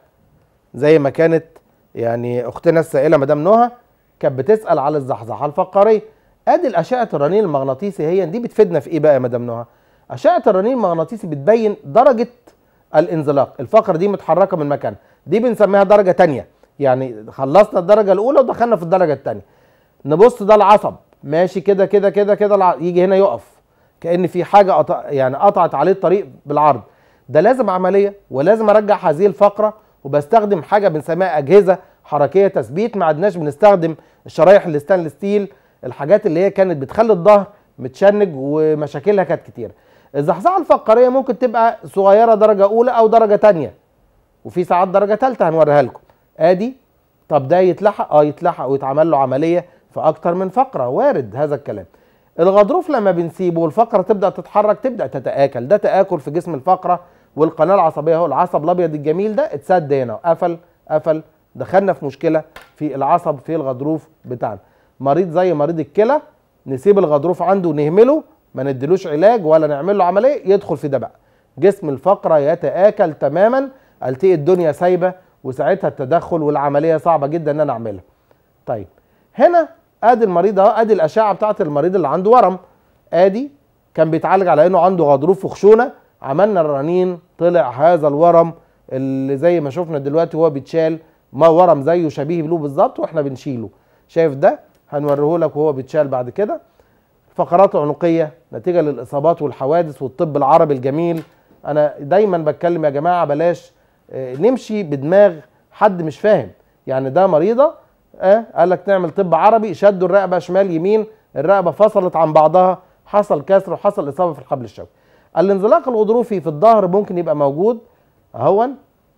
زي ما كانت يعني اختنا السائله مدام نهى كانت بتسال على الزحزحه الفقريه ادي الاشعه الرنين المغناطيسي هي دي بتفيدنا في ايه بقى يا مدام نهى اشعه الرنين المغناطيسي بتبين درجه الانزلاق الفقره دي متحركه من مكانها دي بنسميها درجه تانية يعني خلصنا الدرجه الاولى ودخلنا في الدرجه الثانيه نبص ده العصب ماشي كده كده كده كده الع- يجي هنا يقف كان في حاجه قطع يعني قطعت عليه الطريق بالعرض ده لازم عمليه ولازم ارجع هذه الفقره وبستخدم حاجه بنسميها اجهزه حركيه تثبيت ما عدناش بنستخدم الشرايح الستانلس ستيل الحاجات اللي هي كانت بتخلي الظهر متشنج ومشاكلها كانت كتير الزحزحه الفقريه ممكن تبقى صغيره درجه اولى او درجه تانية وفي ساعات درجه ثالثه هنوريها لكم ادي طب ده يتلحق اه يتلحق ويتعمل له عمليه في اكتر من فقره وارد هذا الكلام الغضروف لما بنسيبه والفقره تبدا تتحرك تبدا تتاكل ده تاكل في جسم الفقره والقناه العصبيه اهو العصب الابيض الجميل ده اتسد هنا قفل قفل دخلنا في مشكله في العصب في الغضروف بتاعنا مريض زي مريض الكلى نسيب الغضروف عنده ونهمله ما نديلوش علاج ولا نعمل له عمليه يدخل في ده بقى جسم الفقره يتاكل تماما التقي الدنيا سايبه وساعتها التدخل والعمليه صعبه جدا ان انا اعملها طيب هنا ادي المريض اهو ادي الاشعه بتاعت المريض اللي عنده ورم ادي كان بيتعالج على انه عنده غضروف وخشونه عملنا الرنين طلع هذا الورم اللي زي ما شفنا دلوقتي هو بيتشال ما ورم زيه شبيه له بالظبط واحنا بنشيله شايف ده هنوريه لك وهو بيتشال بعد كده فقرات عنقيه نتيجه للاصابات والحوادث والطب العربي الجميل انا دايما بتكلم يا جماعه بلاش آه، نمشي بدماغ حد مش فاهم يعني ده مريضه اه قال لك نعمل طب عربي شدوا الرقبه شمال يمين الرقبه فصلت عن بعضها حصل كسر وحصل اصابه في الحبل الشوكي الانزلاق الغضروفي في الظهر ممكن يبقى موجود اهون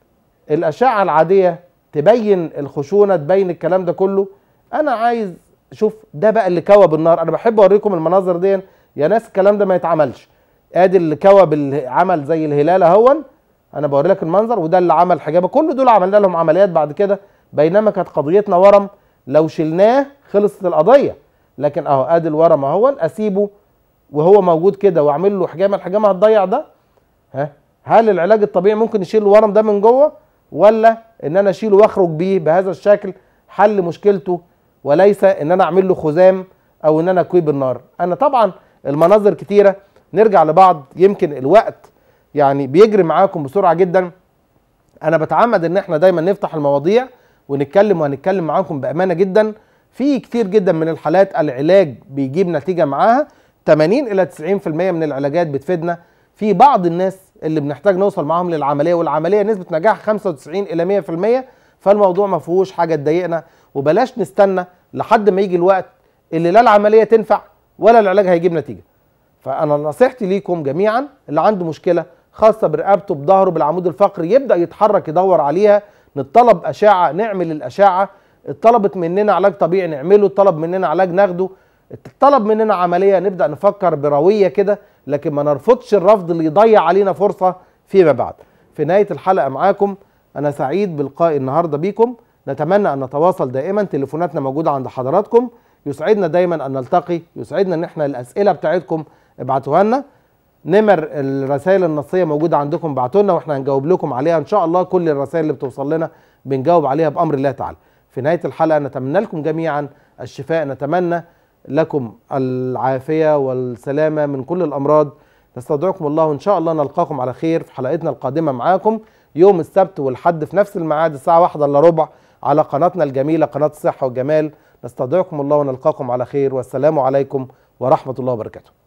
الاشعه العاديه تبين الخشونه تبين الكلام ده كله انا عايز شوف ده بقى اللي كوى النار انا بحب اوريكم المناظر دي يا ناس الكلام ده ما يتعملش ادي اللي كوى بالعمل زي الهلال اهون انا بوري لك المنظر وده اللي عمل حجابه كل دول عملنا لهم عمليات بعد كده بينما كانت قضيتنا ورم لو شلناه خلصت القضيه لكن اهو ادي الورم اهون اسيبه وهو موجود كده واعمل له حجامه الحجامه هتضيع ده ها هل العلاج الطبيعي ممكن يشيل الورم ده من جوه ولا ان انا اشيله واخرج بيه بهذا الشكل حل مشكلته وليس ان انا اعمل له خزام او ان انا اكويه بالنار انا طبعا المناظر كتيره نرجع لبعض يمكن الوقت يعني بيجري معاكم بسرعه جدا انا بتعمد ان احنا دايما نفتح المواضيع ونتكلم وهنتكلم معاكم بامانه جدا في كتير جدا من الحالات العلاج بيجيب نتيجه معاها 80 الى 90% من العلاجات بتفيدنا في بعض الناس اللي بنحتاج نوصل معاهم للعمليه والعمليه نسبه نجاح 95 الى 100% فالموضوع ما فيهوش حاجه تضايقنا وبلاش نستنى لحد ما يجي الوقت اللي لا العمليه تنفع ولا العلاج هيجيب نتيجه فانا نصيحتي ليكم جميعا اللي عنده مشكله خاصه برقبته بظهره بالعمود الفقري يبدا يتحرك يدور عليها نطلب اشعه نعمل الاشعه اتطلبت مننا علاج طبيعي نعمله اتطلب مننا علاج ناخده اتطلب مننا عمليه نبدا نفكر برويه كده لكن ما نرفضش الرفض اللي يضيع علينا فرصه فيما بعد في نهايه الحلقه معاكم انا سعيد بلقاء النهارده بيكم نتمنى ان نتواصل دائما تليفوناتنا موجوده عند حضراتكم يسعدنا دايما ان نلتقي يسعدنا ان احنا الاسئله بتاعتكم ابعتوها لنا نمر الرسائل النصيه موجوده عندكم ابعتوا لنا واحنا هنجاوب لكم عليها ان شاء الله كل الرسائل اللي بتوصل لنا بنجاوب عليها بامر الله تعالى في نهايه الحلقه نتمنى لكم جميعا الشفاء نتمنى لكم العافيه والسلامه من كل الامراض نستودعكم الله وان شاء الله نلقاكم على خير في حلقتنا القادمه معاكم يوم السبت والحد في نفس الميعاد الساعه واحدة الا ربع على قناتنا الجميله قناه الصحه والجمال نستودعكم الله ونلقاكم على خير والسلام عليكم ورحمه الله وبركاته